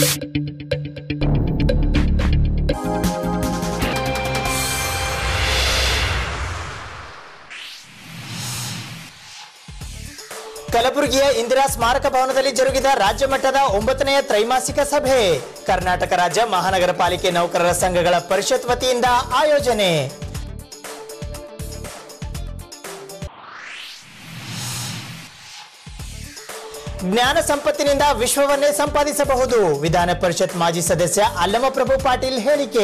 ಕಲಬುರಗಿಯ ಇಂದಿರಾ ಸ್ಮಾರಕ ಭವನದಲ್ಲಿ ಜರುಗಿದ ರಾಜ್ಯ ಮಟ್ಟದ ಒಂಬತ್ತನೆಯ ತ್ರೈಮಾಸಿಕ ಸಭೆ ಕರ್ನಾಟಕ ರಾಜ್ಯ ಮಹಾನಗರ ಪಾಲಿಕೆ ನೌಕರರ ಸಂಘಗಳ ಪರಿಷತ್ ವತಿಯಿಂದ ಆಯೋಜನೆ ಜ್ಞಾನ ಸಂಪತ್ತಿನಿಂದ ವಿಶ್ವವನ್ನೇ ಸಂಪಾದಿಸಬಹುದು ವಿಧಾನ ಪರಿಷತ್ ಮಾಜಿ ಸದಸ್ಯ ಅಲ್ಲಮಪ್ರಭು ಪಾಟೀಲ್ ಹೇಳಿಕೆ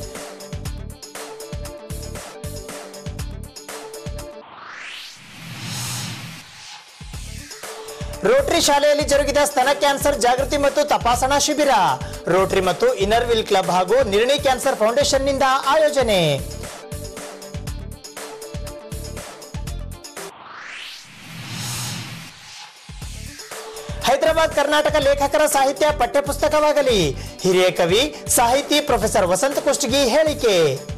ರೋಟರಿ ಶಾಲೆಯಲ್ಲಿ ಜರುಗಿದ ಸ್ತನ ಕ್ಯಾನ್ಸರ್ ಜಾಗೃತಿ ಮತ್ತು ತಪಾಸಣಾ ಶಿಬಿರ ರೋಟರಿ ಮತ್ತು ಇನ್ನರ್ ವಿಲ್ ಕ್ಲಬ್ ಹಾಗೂ ನಿರ್ಣಿ ಕ್ಯಾನ್ಸರ್ ಫೌಂಡೇಶನ್ನಿಂದ ಆಯೋಜನೆ ಹೈದರಾಬಾದ್ ಕರ್ನಾಟಕ ಲೇಖಕರ ಸಾಹಿತ್ಯ ಪಠ್ಯಪುಸ್ತಕವಾಗಲಿ ಹಿರಿಯ ಕವಿ ಸಾಹಿತಿ ಪ್ರೊಫೆಸರ್ ವಸಂತ ಕುಷ್ಟಗಿ ಹೇಳಿಕೆ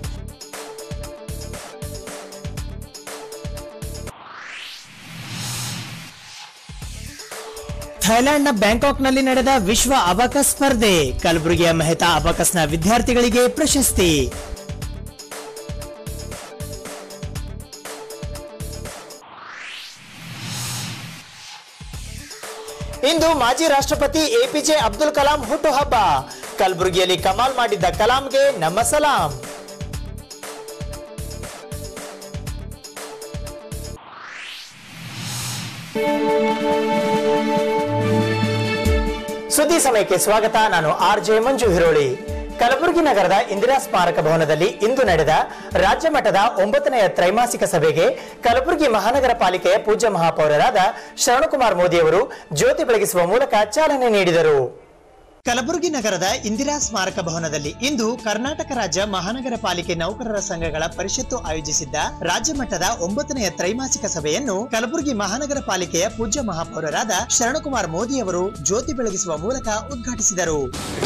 ಥೈಲ್ಯಾಂಡ್ನ ಬ್ಯಾಂಕಾಕ್ನಲ್ಲಿ ನಡೆದ ವಿಶ್ವ ಅಬಕಸ್ ಸ್ಪರ್ಧೆ ಕಲಬುರಗಿಯ ಮೆಹತಾ ಅಬಕಸ್ನ ವಿದ್ಯಾರ್ಥಿಗಳಿಗೆ ಪ್ರಶಸ್ತಿ ಇಂದು ಮಾಜಿ ರಾಷ್ಟ್ರಪತಿ ಎಪಿಜೆ ಅಬ್ದುಲ್ ಕಲಾಂ ಹುಟ್ಟುಹಬ್ಬ ಕಲಬುರಗಿಯಲ್ಲಿ ಕಮಾಲ್ ಮಾಡಿದ್ದ ಕಲಾಂಗೆ ನಮ್ಮ ಸಲಾಂ ಸುದ್ದಿ ಸಮಯಕ್ಕೆ ಸ್ವಾಗತ ನಾನು ಆರ್ ಜೆ ಮಂಜು ಹಿರೋಳಿ ಕಲಬುರಗಿ ನಗರದ ಇಂದಿರಾ ಸ್ಮಾರಕ ಭವನದಲ್ಲಿ ಇಂದು ನಡೆದ ರಾಜ್ಯ ಮಟ್ಟದ ಒಂಬತ್ತನೆಯ ತ್ರೈಮಾಸಿಕ ಸಭೆಗೆ ಕಲಬುರಗಿ ಮಹಾನಗರ ಪಾಲಿಕೆಯ ಪೂಜ್ಯ ಮಹಾಪೌರರಾದ ಶರಣಕುಮಾರ್ ಮೋದಿಯವರು ಜ್ಯೋತಿ ಬೆಳಗಿಸುವ ಮೂಲಕ ಚಾಲನೆ ನೀಡಿದರು ಕಲಬುರಗಿ ನಗರದ ಇಂದಿರಾ ಸ್ಮಾರಕ ಭವನದಲ್ಲಿ ಇಂದು ಕರ್ನಾಟಕ ರಾಜ್ಯ ಮಹಾನಗರ ಪಾಲಿಕೆ ನೌಕರರ ಸಂಘಗಳ ಪರಿಷತ್ತು ಆಯೋಜಿಸಿದ್ದ ರಾಜ್ಯ ಮಟ್ಟದ ಒಂಬತ್ತನೆಯ ತ್ರೈಮಾಸಿಕ ಸಭೆಯನ್ನು ಕಲಬುರಗಿ ಮಹಾನಗರ ಪಾಲಿಕೆಯ ಪೂಜ್ಯ ಮಹಾಪೌರರಾದ ಶರಣಕುಮಾರ್ ಮೋದಿಯವರು ಜ್ಯೋತಿ ಬೆಳಗಿಸುವ ಮೂಲಕ ಉದ್ಘಾಟಿಸಿದರು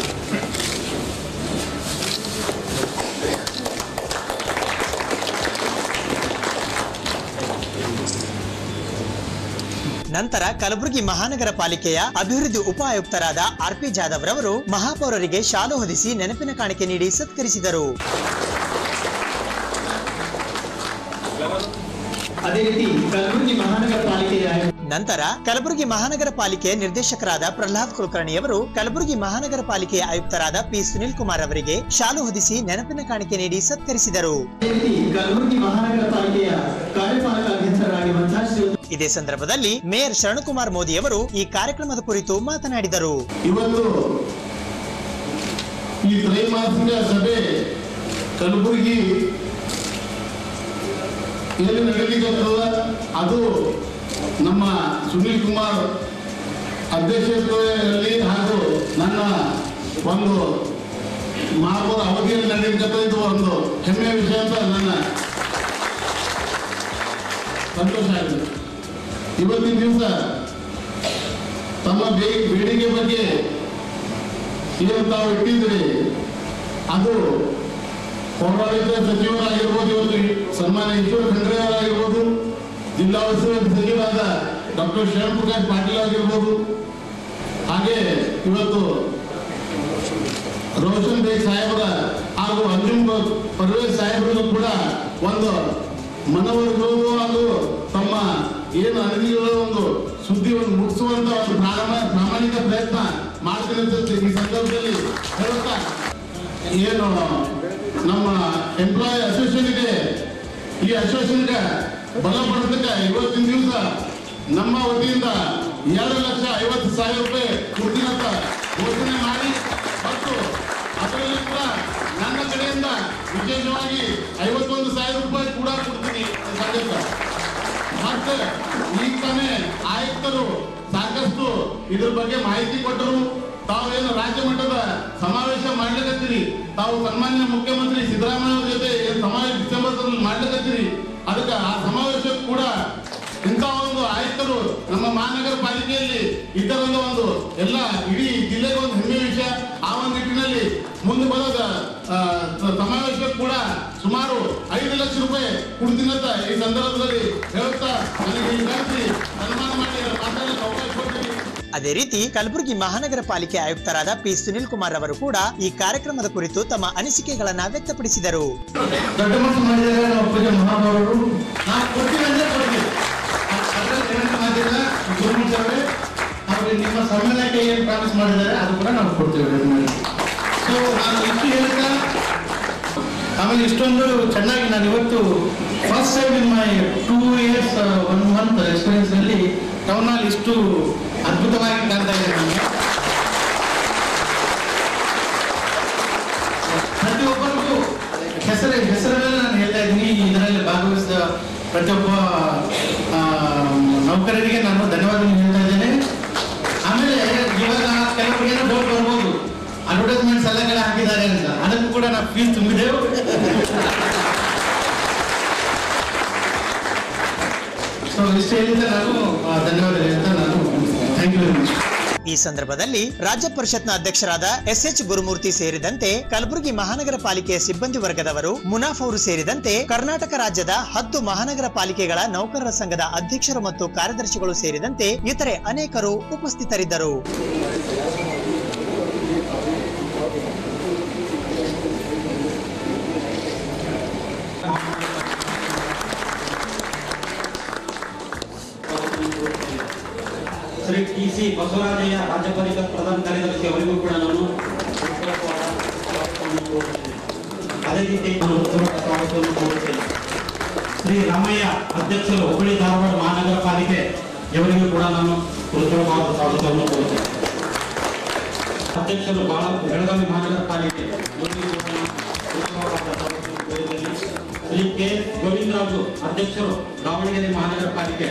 ನಂತರ ಕಲಬುರಗಿ ಮಹಾನಗರ ಪಾಲಿಕೆಯ ಅಭಿವೃದ್ಧಿ ಉಪ ಆಯುಕ್ತರಾದ ಆರ್ ಪಿ ಜಾಧವ್ ರವರು ಮಹಾಪೌರರಿಗೆ ಶಾಲು ಹೊದಿಸಿ ನೆನಪಿನ ಕಾಣಿಕೆ ನೀಡಿ ಸತ್ಕರಿಸಿದರು ಅದೇ ರೀತಿ ಕಲಬುರಗಿ ಮಹಾನಗರ ಪಾಲಿಕೆಯ ನಂತರ ಕಲಬುರಗಿ ಮಹಾನಗರ ಪಾಲಿಕೆಯ ನಿರ್ದೇಶಕರಾದ ಪ್ರಹ್ಲಾದ್ ಕುಲಕರ್ಣಿಯವರು ಕಲಬುರಗಿ ಮಹಾನಗರ ಪಾಲಿಕೆಯ ಆಯುಕ್ತರಾದ ಪಿ ಸುನಿಲ್ ಕುಮಾರ್ ಅವರಿಗೆ ಶಾಲು ಹೊದಿಸಿ ನೆನಪಿನ ಕಾಣಿಕೆ ನೀಡಿ ಸತ್ಕರಿಸಿದರು ಅದೇ ರೀತಿ ಕಲಬುರಗಿ ಮಹಾನಗರ ಪಾಲಿಕೆಯ ಕಾರ್ಯಪಾಲಕ ಅಧ್ಯಕ್ಷರಾಗಿರುವಂತಹ ಶ್ರೀ ಇದೇ ಸಂದರ್ಭದಲ್ಲಿ ಮೇಯರ್ ಶರಣಕುಮಾರ್ ಮೋದಿಯವರು ಈ ಕಾರ್ಯಕ್ರಮದ ಕುರಿತು ಮಾತನಾಡಿದರು ಇವತ್ತು ಈ ತ್ರೈಮಾಸಿಕ ಸಭೆ ಕಲಬುರಗಿ ಎಲ್ಲಿ ನಡೀಲಿಕ್ಕತ್ತದ ಅದು ನಮ್ಮ ಸುನೀಲ್ ಕುಮಾರ್ ಅಧ್ಯಕ್ಷತೆಯಲ್ಲಿ ಹಾಗೂ ನನ್ನ ಒಂದು ಮಹಾಪೌರ ಅವಧಿಯಲ್ಲಿ ನಡೀಲಿಕ್ಕತ್ತ ಇದು ಒಂದು ಹೆಮ್ಮೆಯ ವಿಷಯ ಅಂತ ನನ್ನ ಸಂತೋಷ ಆಗಿದೆ ಇವತ್ತಿನ ದಿವಸ ತಮ್ಮ ಬೇ- ಬೇಡಿಕೆ ಬಗ್ಗೆ ಏನು ತಾವು ಇಟ್ಟಿದ್ರಿ ಅದು ಪೌರಾಡಳಿತ ಸಚಿವರಾಗಿರ್ಬೋದು ಇವತ್ತು ಸನ್ಮಾನ್ಯ ಈಶ್ವರ ಖಂಡ್ರೆ ಅವರಾಗಿರ್ಬೋದು ಜಿಲ್ಲಾ ಉಸ್ತುವಾರಿ ಸಚಿವರಾದ ಡಾಕ್ಟರ್ ಶ್ಯಾಮ್ ಪ್ರಕಾಶ್ ಪಾಟೀಲ್ ಆಗಿರ್ಬೋದು ಹಾಗೆ ಇವತ್ತು ರೋಷನ್ ಬೇಗ್ ಸಾಹೇಬರ ಹಾಗೂ ಅಂಜುಮ್ ಪರ್ವೇಜ್ ಸಾಹೇಬರನ್ನು ಕೂಡ ಒಂದು ಮನವೊಲಿಸುವುದು ಹಾಗೂ ತಮ್ಮ ಏನು ಅನಿಲಗಳ ಒಂದು ಸುದ್ದಿಯನ್ನು ಮುಗಿಸುವಂತ ಒಂದು ಪ್ರಾರಂಭ ಪ್ರಾಮಾಣಿಕ ಪ್ರಯತ್ನ ಮಾಡ್ತೀನಿ ಅಂತ ಈ ಸಂದರ್ಭದಲ್ಲಿ ಹೇಳುತ್ತಾ ಏನು ನಮ್ಮ ಎಂಪ್ಲಾಯ್ ಅಸೋಸಿಯೇಷನ್ಗೆ ಈ ಅಸೋಸಿಯೇಷನ್ಗೆ ಬಲಪಡಿಸಲಿಕ್ಕೆ ಇವತ್ತಿನ ದಿವಸ ನಮ್ಮ ವತಿಯಿಂದ ಎರಡು ಲಕ್ಷ ಐವತ್ತು ಸಾವಿರ ರೂಪಾಯಿ ಕೊಡ್ತೀನಿ ಅಂತ ಘೋಷಣೆ ಮಾಡಿ ಮತ್ತು ಅದರಲ್ಲಿ ಕೂಡ ನನ್ನ ಕಡೆಯಿಂದ ವಿಶೇಷವಾಗಿ ಐವತ್ತೊಂದು ಸಾವಿರ ರೂಪಾಯಿ ಕೂಡ ಕೊಡ್ತೀನಿ ಈ ಸಂದರ್ಭ. ಮತ್ತೆ ಈಗ ತಾನೇ ಆಯುಕ್ತರು ಸಾಕಷ್ಟು ಇದ್ರ ಬಗ್ಗೆ ಮಾಹಿತಿ ಕೊಟ್ಟರು ತಾವೇನು ರಾಜ್ಯ ಮಟ್ಟದ ಸಮಾವೇಶ ಮಾಡ್ಲಿಕತ್ತೀರಿ ತಾವು ಸನ್ಮಾನ್ಯ ಮುಖ್ಯಮಂತ್ರಿ ಸಿದ್ದರಾಮಯ್ಯ ಅವ್ರ ಜೊತೆ ಏನ್ ಸಮಾವೇಶ ಡಿಸೆಂಬರ್ ಮಾಡ್ಲಿಕತ್ತೀರಿ ಅದಕ್ಕೆ ಆ ಸಮಾವೇಶ ಕೂಡ ಇಂಥ ಒಂದು ಆಯುಕ್ತರು ನಮ್ಮ ಮಹಾನಗರ ಪಾಲಿಕೆಯಲ್ಲಿ ಇದರಿಂದ ಒಂದು ಎಲ್ಲ ಇಡೀ ಜಿಲ್ಲೆಗೆ ಒಂದು ಹೆಮ್ಮೆ ವಿಷಯ ಆ ಒಂದು ನಿಟ್ಟಿನಲ್ಲಿ ಮುಂದೆ ಬರೋದ ಆ, ಸಮಾವೇಶ ಕೂಡ ಸುಮಾರು ಐದು ಲಕ್ಷ ರೂಪಾಯಿ ಕೊಡ್ತೀನಂತ ಈ ಸಂದರ್ಭದಲ್ಲಿ ಹೇಳುತ್ತಾ ನನಗೆ ಈ ಕರೆಸಿ ಸನ್ಮಾನ ಮಾಡಿ ಮಾತಾಡಲಿಕ್ಕೆ ಅವಕಾಶ ಕೊಡ್ತೀನಿ ಅದೇ ರೀತಿ ಕಲಬುರಗಿ ಮಹಾನಗರ ಪಾಲಿಕೆ ಆಯುಕ್ತರಾದ ಪಿ ಸುನಿಲ್ ಕುಮಾರ್ ಅವರು ಕೂಡ ಈ ಕಾರ್ಯಕ್ರಮದ ಕುರಿತು ತಮ್ಮ ಅನಿಸಿಕೆಗಳನ್ನ ವ್ಯಕ್ತಪಡಿಸಿದರು ದೊಡ್ಡ ಮನಸ್ಸು ಮಾಡಿದರೆ ನಮ್ಮ ಪೂಜೆ ಮಹಾಭಾವರು ನಾವು ಕೊಡ್ತೀವಿ ಅಂದ್ರೆ ಕೊಡ್ತೀವಿ ಅದ್ರಲ್ಲಿ ಏನಂತ ಮಾತಿಲ್ಲ ಗುರುಮುಖ ಅವರೇ ಅವ್ರಿಗೆ ನಿಮ್ಮ ಸಮ್ಮೇಳನಕ್ಕೆ ಏನು ಪ್ರಾಮಿಸ್ ಮಾಡಿದ್ದಾರೆ ಅದು ಕೂಡ ನಾವು ಕೊಡ್ತೀವಿ ಸೊ ನಾನು ಇಷ್ಟು ಹೇಳ್ತಾ ಆಮೇಲೆ ಇಷ್ಟೊಂದು ಚೆನ್ನಾಗಿ ನಾನು ಇವತ್ತು first time in my two years one month experience ಅಲ್ಲಿ ಟೌನ್ ಅಲ್ಲಿ ಇಷ್ಟು ಅದ್ಭುತವಾಗಿ ಕಾಣ್ತಾ ಇದೆ ನನಗೆ ಪ್ರತಿಯೊಬ್ಬರಿಗೂ ಹೆಸರು ಹೆಸರಲ್ಲಿ ನಾನು ಹೇಳ್ತಾ ಇದ್ದೀನಿ ಇದರಲ್ಲಿ ಭಾಗವಹಿಸಿದ ಪ್ರತಿಯೊಬ್ಬ ಆ, ನೌಕರರಿಗೆ ನಾನು ಧನ್ಯವಾದ ಹೇಳ್ತಾ ಇದ್ದೇನೆ ಆಮೇಲೆ ಇವಾಗ ಕೆಲವರಿಗೆ ಡೌಟ್ ಬರ್ಬೋದು ಅಡ್ವರ್ಟೈಸ್ಮೆಂಟ್ಸ್ ಎಲ್ಲ ಕಡೆ ಹಾಕಿದ್ದಾರೆ ಅಂತ ಅದಕ್ಕೂ ಕೂಡ ನಾವು ಫೀಸ್ ತುಂಬಿದೆವು ಸೊ ಇಷ್ಟು ಹೇಳಿದ ನಾನು ಆ, ಧನ್ಯವಾದ ಹೇಳ್ತಾ ನಾನು ಥ್ಯಾಂಕ್ ಯು ವೆರಿ ಮಚ್ ಈ ಸಂದರ್ಭದಲ್ಲಿ ರಾಜ್ಯ ಪರಿಷತ್ನ ಅಧ್ಯಕ್ಷರಾದ ಎಸ್ ಎಚ್ ಗುರುಮೂರ್ತಿ ಸೇರಿದಂತೆ ಕಲಬುರಗಿ ಮಹಾನಗರ ಪಾಲಿಕೆಯ ಸಿಬ್ಬಂದಿ ವರ್ಗದವರು ಮುನಾಫ್ ಅವರು ಸೇರಿದಂತೆ ಕರ್ನಾಟಕ ರಾಜ್ಯದ ಹತ್ತು ಮಹಾನಗರ ಪಾಲಿಕೆಗಳ ನೌಕರರ ಸಂಘದ ಅಧ್ಯಕ್ಷರು ಮತ್ತು ಕಾರ್ಯದರ್ಶಿಗಳು ಸೇರಿದಂತೆ ಇತರೆ ಅನೇಕರು ಉಪಸ್ಥಿತರಿದ್ದರು ಶ್ರೀ ಟಿ ಸಿ ಬಸವರಾಜಯ್ಯ ರಾಜ್ಯ ಪರಿಷತ್ ಪ್ರಧಾನ ಕಾರ್ಯದರ್ಶಿ ಅವರಿಗೂ ಕೂಡ ನಾನು ಹೃತ್ಪೂರ್ವಕವಾದ ಸ್ವಾಗತವನ್ನು ಕೋರುತ್ತೇನೆ. ಅದೇ ರೀತಿ ನಾನು ಹೃತ್ಪೂರ್ವಕ ಸ್ವಾಗತವನ್ನು ಕೋರುತ್ತೇನೆ ಶ್ರೀ ರಾಮಯ್ಯ ಅಧ್ಯಕ್ಷರು ಹುಬ್ಬಳ್ಳಿ ಧಾರವಾಡ ಮಹಾನಗರ ಪಾಲಿಕೆ ಇವರಿಗೂ ಕೂಡ ನಾನು ಹೃತ್ಪೂರ್ವಕವಾದ ಸ್ವಾಗತವನ್ನು ಕೋರುತ್ತೇನೆ ಅಧ್ಯಕ್ಷರು ಬಹಳ ಬೆಳಗಾವಿ ಮಹಾನಗರ ಪಾಲಿಕೆ ಇವರಿಗೂ ಕೂಡ ನಾನು ಹೃತ್ಪೂರ್ವಕವಾದ ಸ್ವಾಗತವನ್ನು ಕೋರುತ್ತೇನೆ ಶ್ರೀ ಕೆ ಗೋವಿಂದರಾಜು ಅಧ್ಯಕ್ಷರು ದಾವಣಗೆರೆ ಮಹಾನಗರ ಪಾಲಿಕೆ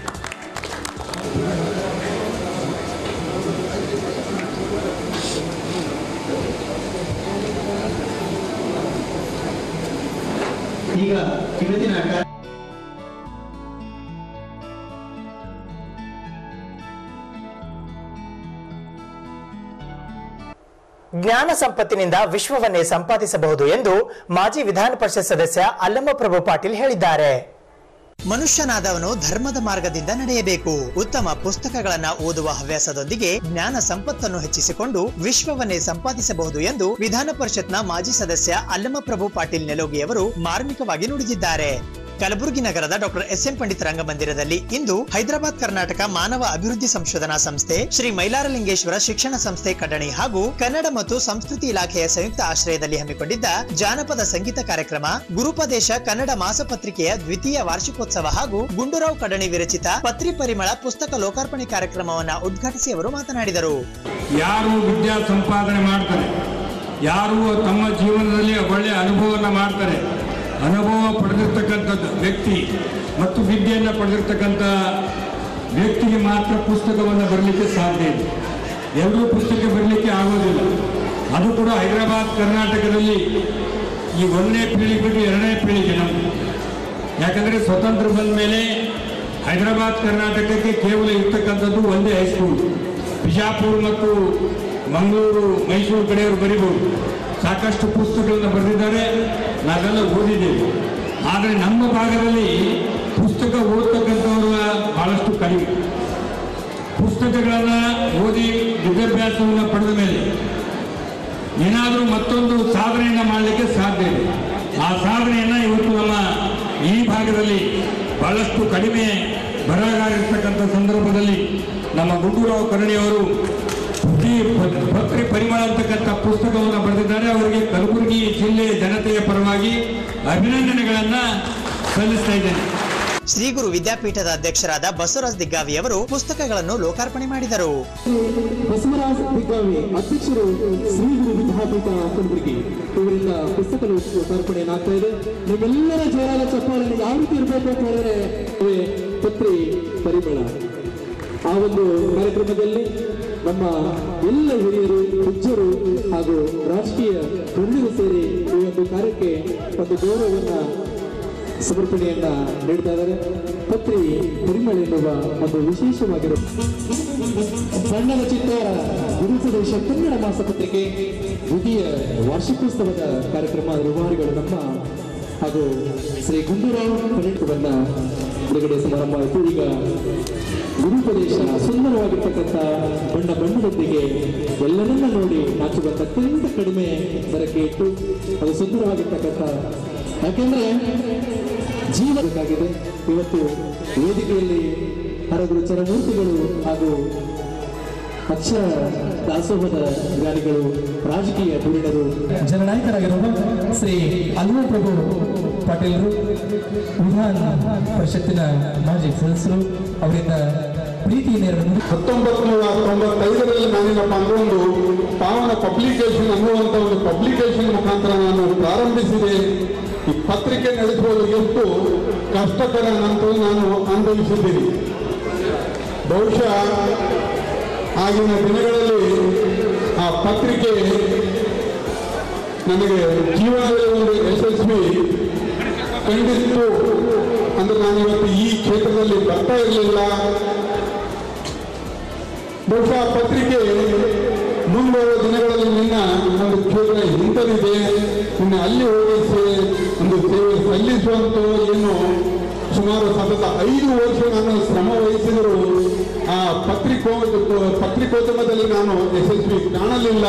ಈಗ ಇವತ್ತಿನ ಕಾರ್ಯ ಜ್ಞಾನ ಸಂಪತ್ತಿನಿಂದ ವಿಶ್ವವನ್ನೇ ಸಂಪಾದಿಸಬಹುದು ಎಂದು ಮಾಜಿ ವಿಧಾನ ಪರಿಷತ್ ಸದಸ್ಯ ಅಲ್ಲಮಪ್ರಭು ಪಾಟೀಲ್ ಹೇಳಿದ್ದಾರೆ ಮನುಷ್ಯನಾದವನು ಧರ್ಮದ ಮಾರ್ಗದಿಂದ ನಡೆಯಬೇಕು ಉತ್ತಮ ಪುಸ್ತಕಗಳನ್ನ ಓದುವ ಹವ್ಯಾಸದೊಂದಿಗೆ ಜ್ಞಾನ ಸಂಪತ್ತನ್ನು ಹೆಚ್ಚಿಸಿಕೊಂಡು ವಿಶ್ವವನ್ನೇ ಸಂಪಾದಿಸಬಹುದು ಎಂದು ವಿಧಾನ ಪರಿಷತ್ನ ಮಾಜಿ ಸದಸ್ಯ ಅಲ್ಲಮಪ್ರಭು ಪಾಟೀಲ್ ನೆಲೋಗಿ ಅವರು ಮಾರ್ಮಿಕವಾಗಿ ನುಡಿದಿದ್ದಾರೆ ಕಲಬುರಗಿ ನಗರದ ಡಾಕ್ಟರ್ ಎಸ್ ಎಂ ಪಂಡಿತ್ ರಂಗಮಂದಿರದಲ್ಲಿ ಇಂದು ಹೈದರಾಬಾದ್ ಕರ್ನಾಟಕ ಮಾನವ ಅಭಿವೃದ್ಧಿ ಸಂಶೋಧನಾ ಸಂಸ್ಥೆ ಶ್ರೀ ಮೈಲಾರಲಿಂಗೇಶ್ವರ ಶಿಕ್ಷಣ ಸಂಸ್ಥೆ ಕಡಣಿ ಹಾಗೂ ಕನ್ನಡ ಮತ್ತು ಸಂಸ್ಕೃತಿ ಇಲಾಖೆಯ ಸಂಯುಕ್ತ ಆಶ್ರಯದಲ್ಲಿ ಹಮ್ಮಿಕೊಂಡಿದ್ದ ಜಾನಪದ ಸಂಗೀತ ಕಾರ್ಯಕ್ರಮ ಗುರುಪದೇಶ ಕನ್ನಡ ಮಾಸಪತ್ರಿಕೆಯ ದ್ವಿತೀಯ ವಾರ್ಷಿಕೋತ್ಸವ ಹಾಗೂ ಗುಂಡೂರಾವ್ ಕಡಣಿ ವಿರಚಿತ ಪತ್ರಿ ಪರಿಮಳ ಪುಸ್ತಕ ಲೋಕಾರ್ಪಣೆ ಕಾರ್ಯಕ್ರಮವನ್ನ ಉದ್ಘಾಟಿಸಿ ಅವರು ಮಾತನಾಡಿದರು ಯಾರು ವಿದ್ಯಾ ಸಂಪಾದನೆ ಮಾಡ್ತಾರೆ ಯಾರು ತಮ್ಮ ಜೀವನದಲ್ಲಿ ಒಳ್ಳೆಯ ಅನುಭವವನ್ನು ಮಾಡ್ತಾರೆ ಅನುಭವ ಪಡೆದಿರ್ತಕ್ಕಂಥದ್ದು ವ್ಯಕ್ತಿ ಮತ್ತು ವಿದ್ಯೆಯನ್ನು ಪಡೆದಿರ್ತಕ್ಕಂಥ ವ್ಯಕ್ತಿಗೆ ಮಾತ್ರ ಪುಸ್ತಕವನ್ನು ಬರಲಿಕ್ಕೆ ಸಾಧ್ಯ ಇದೆ ಎಲ್ಲರೂ ಪುಸ್ತಕ ಬರಲಿಕ್ಕೆ ಆಗೋದಿಲ್ಲ ಅದು ಕೂಡ ಹೈದರಾಬಾದ್ ಕರ್ನಾಟಕದಲ್ಲಿ ಈ ಒಂದನೇ ಪೀಳಿಗೆ ಬಿಟ್ಟು ಎರಡನೇ ಪೀಳಿಗೆ ನಮ್ಮದು ಯಾಕಂದರೆ ಸ್ವತಂತ್ರ ಬಂದ ಮೇಲೆ ಹೈದರಾಬಾದ್ ಕರ್ನಾಟಕಕ್ಕೆ ಕೇವಲ ಇರ್ತಕ್ಕಂಥದ್ದು ಒಂದೇ ಹೈಸ್ಕೂಲ್ ಬಿಜಾಪುರ ಮತ್ತು ಮಂಗಳೂರು ಮೈಸೂರು ಕಡೆಯವರು ಬರಿಬೋದು ಸಾಕಷ್ಟು ಪುಸ್ತಕಗಳನ್ನು ಬರೆದಿದ್ದಾರೆ ನಾವೆಲ್ಲ ಓದಿದ್ದೇವೆ ಆದರೆ ನಮ್ಮ ಭಾಗದಲ್ಲಿ ಪುಸ್ತಕ ಓದ್ತಕ್ಕಂಥವರು ಬಹಳಷ್ಟು ಕಡಿಮೆ ಪುಸ್ತಕಗಳನ್ನು ಓದಿ ವಿದ್ಯಾಭ್ಯಾಸವನ್ನು ಪಡೆದ ಮೇಲೆ ಏನಾದರೂ ಮತ್ತೊಂದು ಸಾಧನೆಯನ್ನು ಮಾಡಲಿಕ್ಕೆ ಸಾಧ್ಯ ಇದೆ ಆ ಸಾಧನೆಯನ್ನು ಇವತ್ತು ನಮ್ಮ ಈ ಭಾಗದಲ್ಲಿ ಬಹಳಷ್ಟು ಕಡಿಮೆ ಬರಹಗಾರ ಇರ್ತಕ್ಕಂಥ ಸಂದರ್ಭದಲ್ಲಿ ನಮ್ಮ ಗುಂಡೂರಾವ್ ಕರ್ಣಿಯವರು ಪುಟಿ ಪತ್ರಿ ಪರಿಮಳ ಅಂತಕ್ಕಂಥ ಪುಸ್ತಕವನ್ನು ಬರೆದಿದ್ದಾರೆ ಅವರಿಗೆ ಕಲಬುರಗಿ ಜಿಲ್ಲೆಯ ಜನತೆಯ ಪರವಾಗಿ ಅಭಿನಂದನೆಗಳನ್ನು ಸಲ್ಲಿಸ್ತಾ ಇದ್ದೇನೆ ಶ್ರೀ ಗುರು ವಿದ್ಯಾಪೀಠದ ಅಧ್ಯಕ್ಷರಾದ ಬಸವರಾಜ್ ದಿಗ್ಗಾವಿ ಅವರು ಪುಸ್ತಕಗಳನ್ನು ಲೋಕಾರ್ಪಣೆ ಮಾಡಿದರು ಬಸವರಾಜ್ ದಿಗ್ಗಾವಿ ಅಧ್ಯಕ್ಷರು ಶ್ರೀ ಗುರು ವಿದ್ಯಾಪೀಠ ಕಲಬುರಗಿ ಇವರಿಂದ ಪುಸ್ತಕ ಲೋಕಾರ್ಪಣೆಯನ್ನಾಗ್ತಾ ಇದೆ ನಿಮ್ಮೆಲ್ಲರ ಜೋರಾದ ಚಪ್ಪಾಳೆಯನ್ನು ಯಾವ ರೀತಿ ಇರಬೇಕು ಅಂತ ಹೇಳಿದ್ರೆ ಇವೆ ಪತ್ರಿ ಪರಿಮಳ ಆ ಒಂದು ಕಾರ್ಯಕ್ರಮದಲ್ಲಿ ನಮ್ಮ ಎಲ್ಲ ಹಿರಿಯರು ಪೂಜ್ಯರು ಹಾಗೂ ರಾಷ್ಟ್ರೀಯ ಗಣ್ಯರು ಸೇರಿ ಈ ಒಂದು ಕಾರ್ಯಕ್ಕೆ ಒಂದು ಗೌರವವನ್ನ ಸಮರ್ಪಣೆಯನ್ನ ನೀಡ್ತಾ ಇದ್ದಾರೆ ಪತ್ರಿ ಪರಿಮಳ ಎನ್ನುವ ಒಂದು ವಿಶೇಷವಾಗಿರುವ ಬಣ್ಣದ ಚಿತ್ತಾರ ಗುರುಪ್ರದೇಶ ಕನ್ನಡ ಮಾಸಪತ್ರಿಕೆ ದ್ವಿತೀಯ ವಾರ್ಷಿಕೋತ್ಸವದ ಕಾರ್ಯಕ್ರಮ ರೂವಾರಿಗಳು ನಮ್ಮ ಹಾಗೂ ಶ್ರೀ ಗುಂಡೂರಾವ್ ಕನ್ನಡವನ್ನ ಬಿಡುಗಡೆ ಸಮಾರಂಭ ಆಯಿತು ಈಗ ಗುರುಪದೇಶ ಸುಂದರವಾಗಿರ್ತಕ್ಕಂಥ ಬಣ್ಣ ಬಣ್ಣದೊಂದಿಗೆ ಎಲ್ಲರನ್ನ ನೋಡಿ ನಾಚು ಬಂದ ಅತ್ಯಂತ ಕಡಿಮೆ ದರಕ್ಕೆ ಇಟ್ಟು ಅದು ಸುಂದರವಾಗಿರ್ತಕ್ಕಂಥ ಯಾಕೆಂದ್ರೆ ಜೀವ ಬೇಕಾಗಿದೆ ಇವತ್ತು ವೇದಿಕೆಯಲ್ಲಿ ಹರಗುರು ಚರಮೂರ್ತಿಗಳು ಹಾಗೂ ಅಕ್ಷರ ದಾಸೋಹದ ಜ್ಞಾನಿಗಳು ರಾಜಕೀಯ ಧುರೀಣರು ಜನನಾಯಕರಾಗಿರುವ ಶ್ರೀ ಅಲ್ವ ಪ್ರಭು ಪಾಟೀಲರು ವಿಧಾನ ಪರಿಷತ್ತಿನ ಮಾಜಿ ಸದಸ್ಯರು ಅವರಿಂದ ಪ್ರೀತಿ ನೇರವನ್ನು ಹತ್ತೊಂಬತ್ತು ನೂರ ತೊಂಬತ್ತೈದರಲ್ಲಿ ನಾನೇನಪ್ಪ ಅಂದ್ರೆ ಒಂದು ಪಾವನ ಪಬ್ಲಿಕೇಶನ್ ಅನ್ನುವಂಥ ಒಂದು ಪಬ್ಲಿಕೇಶನ್ ಮುಖಾಂತರ ನಾನು ಪ್ರಾರಂಭಿಸಿದೆ ಈ ಪತ್ರಿಕೆ ನಡೆಸುವುದು ಎಷ್ಟು ಕಷ್ಟಕರ ಅಂತ ನಾನು ಅನುಭವಿಸಿದ್ದೀನಿ ಬಹುಶಃ ಆಗಿನ ದಿನಗಳಲ್ಲಿ ಆ ಪತ್ರಿಕೆ ನನಗೆ ಜೀವನದಲ್ಲಿ ಒಂದು ಯಶಸ್ವಿ ಕಂಡಿತ್ತು ಅಂದ್ರೆ ನಾನು ಇವತ್ತು ಈ ಕ್ಷೇತ್ರದಲ್ಲಿ ಬರ್ತಾ ಇರಲಿಲ್ಲ ಬಹುಶಃ ಆ ಪತ್ರಿಕೆ ಮುಂಬರುವ ದಿನಗಳಲ್ಲಿ ನಿನ್ನ ಒಂದು ಕ್ಷೇತ್ರ ಇಂಥದಿದೆ ನಿನ್ನ ಅಲ್ಲಿ ಹೋಗಿ ಸೇ- ಒಂದು ಸೇವೆ ಸಲ್ಲಿಸುವಂತ ಏನು ಸುಮಾರು ಸತತ ಐದು ವರ್ಷ ನಾನು ಶ್ರಮ ವಹಿಸಿದರೂ ಆ ಪತ್ರಿಕೋ ಪತ್ರಿಕೋದ್ಯಮದಲ್ಲಿ ನಾನು ಯಶಸ್ವಿ ಕಾಣಲಿಲ್ಲ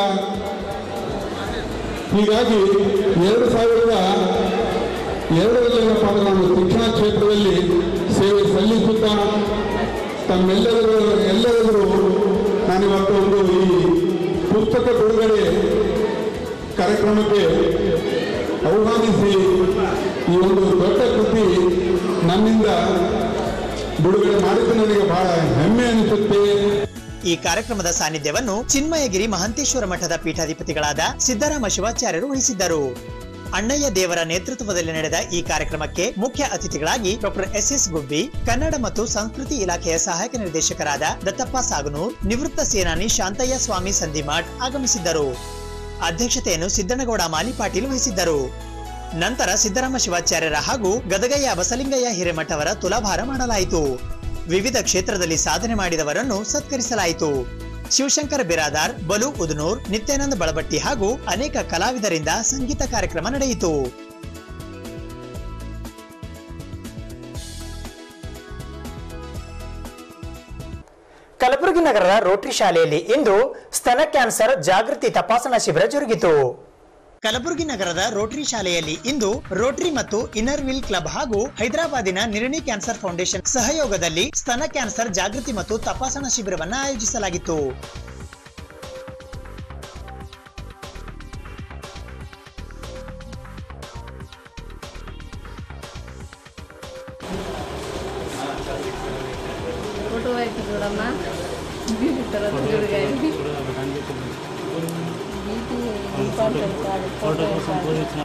ಹೀಗಾಗಿ ಎರಡು ಸಾವಿರದ ಎರಡರಲ್ಲಿ ಏನಪ್ಪ ಅಂದ್ರೆ ನಾನು ಶಿಕ್ಷಣ ಕ್ಷೇತ್ರದಲ್ಲಿ ಸೇವೆ ಸಲ್ಲಿಸುತ್ತಾ ತಮ್ಮೆಲ್ಲರೂ ಎಲ್ಲರೆದುರು ನಾನಿವತ್ತು ಒಂದು ಈ ಪುಸ್ತಕ ಬಿಡುಗಡೆ ಕಾರ್ಯಕ್ರಮಕ್ಕೆ ಆಹ್ವಾನಿಸಿ ಈ ಒಂದು ದೊಡ್ಡ ಕೃತಿ ನನ್ನಿಂದ ಬಿಡುಗಡೆ ಮಾಡಿದ್ದು ನನಗೆ ಬಹಳ ಹೆಮ್ಮೆ ಅನಿಸುತ್ತೆ ಈ ಕಾರ್ಯಕ್ರಮದ ಸಾನ್ನಿಧ್ಯವನ್ನು ಚಿನ್ಮಯಗಿರಿ ಮಹಂತೇಶ್ವರ ಮಠದ ಪೀಠಾಧಿಪತಿಗಳಾದ ಸಿದ್ದರಾಮ ಶಿವಾಚಾರ್ಯರು ವಹಿಸಿದ್ದರು ಅಣ್ಣಯ್ಯ ದೇವರ ನೇತೃತ್ವದಲ್ಲಿ ನಡೆದ ಈ ಕಾರ್ಯಕ್ರಮಕ್ಕೆ ಮುಖ್ಯ ಅತಿಥಿಗಳಾಗಿ doctor S S Gubbi Kannada ಮತ್ತು ಸಂಸ್ಕೃತಿ ಇಲಾಖೆಯ ಸಹಾಯಕ ನಿರ್ದೇಶಕರಾದ ದತ್ತಪ್ಪ ಸಾಗನೂರ್ ನಿವೃತ್ತ ಸೇನಾನಿ ಶಾಂತಯ್ಯ ಸ್ವಾಮಿ ಸಂಧಿಮಾಟ್ ಆಗಮಿಸಿದ್ದರು ಅಧ್ಯಕ್ಷತೆಯನ್ನು ಸಿದ್ದನಗೌಡ ಮಾಲಿ ಪಾಟೀಲ್ ವಹಿಸಿದ್ದರು ನಂತರ ಸಿದ್ದರಾಮ ಶಿವಾಚಾರ್ಯರ ಹಾಗೂ ಗದಗಯ್ಯ ಬಸಲಿಂಗಯ್ಯ ಹಿರೇಮಠ ಅವರ ತುಲಾಭಾರ ಮಾಡಲಾಯಿತು ವಿವಿಧ ಕ್ಷೇತ್ರದಲ್ಲಿ ಸಾಧನೆ ಮಾಡಿದವರನ್ನು ಸತ್ಕರಿಸಲಾಯಿತು ಶಿವಶಂಕರ ಬಿರಾದಾರ್ ಬಲು ಉದನೂರ್ ನಿತ್ಯಾನಂದ ಬಳಬಟ್ಟಿ ಹಾಗೂ ಅನೇಕ ಕಲಾವಿದರಿಂದ ಸಂಗೀತ ಕಾರ್ಯಕ್ರಮ ನಡೆಯಿತು ಕಲಬುರಗಿ ನಗರದ ರೋಟರಿ ಶಾಲೆಯಲ್ಲಿ ಇಂದು ಸ್ತನ ಕ್ಯಾನ್ಸರ್ ಜಾಗೃತಿ ತಪಾಸಣಾ ಶಿಬಿರ ಜರುಗಿತು ಕಲಬುರಗಿ ನಗರದ ರೋಟರಿ ಶಾಲೆಯಲ್ಲಿ ಇಂದು ರೋಟರಿ ಮತ್ತು ಇನ್ನರ್ ವಿಲ್ ಕ್ಲಬ್ ಹಾಗೂ ಹೈದರಾಬಾದಿನ ನಿರ್ಣಿ ಕ್ಯಾನ್ಸರ್ ಫೌಂಡೇಶನ್ ಸಹಯೋಗದಲ್ಲಿ ಸ್ತನ ಕ್ಯಾನ್ಸರ್ ಜಾಗೃತಿ ಮತ್ತು ತಪಾಸಣಾ ಶಿಬಿರವನ್ನು ಆಯೋಜಿಸಲಾಗಿತ್ತು ఫోటో అయితే చూడమ్మా బీపీ తర్వాత చూడు కానీ బీపీ ఇంపార్టెంట్ కాదు ఫోటో కాదు.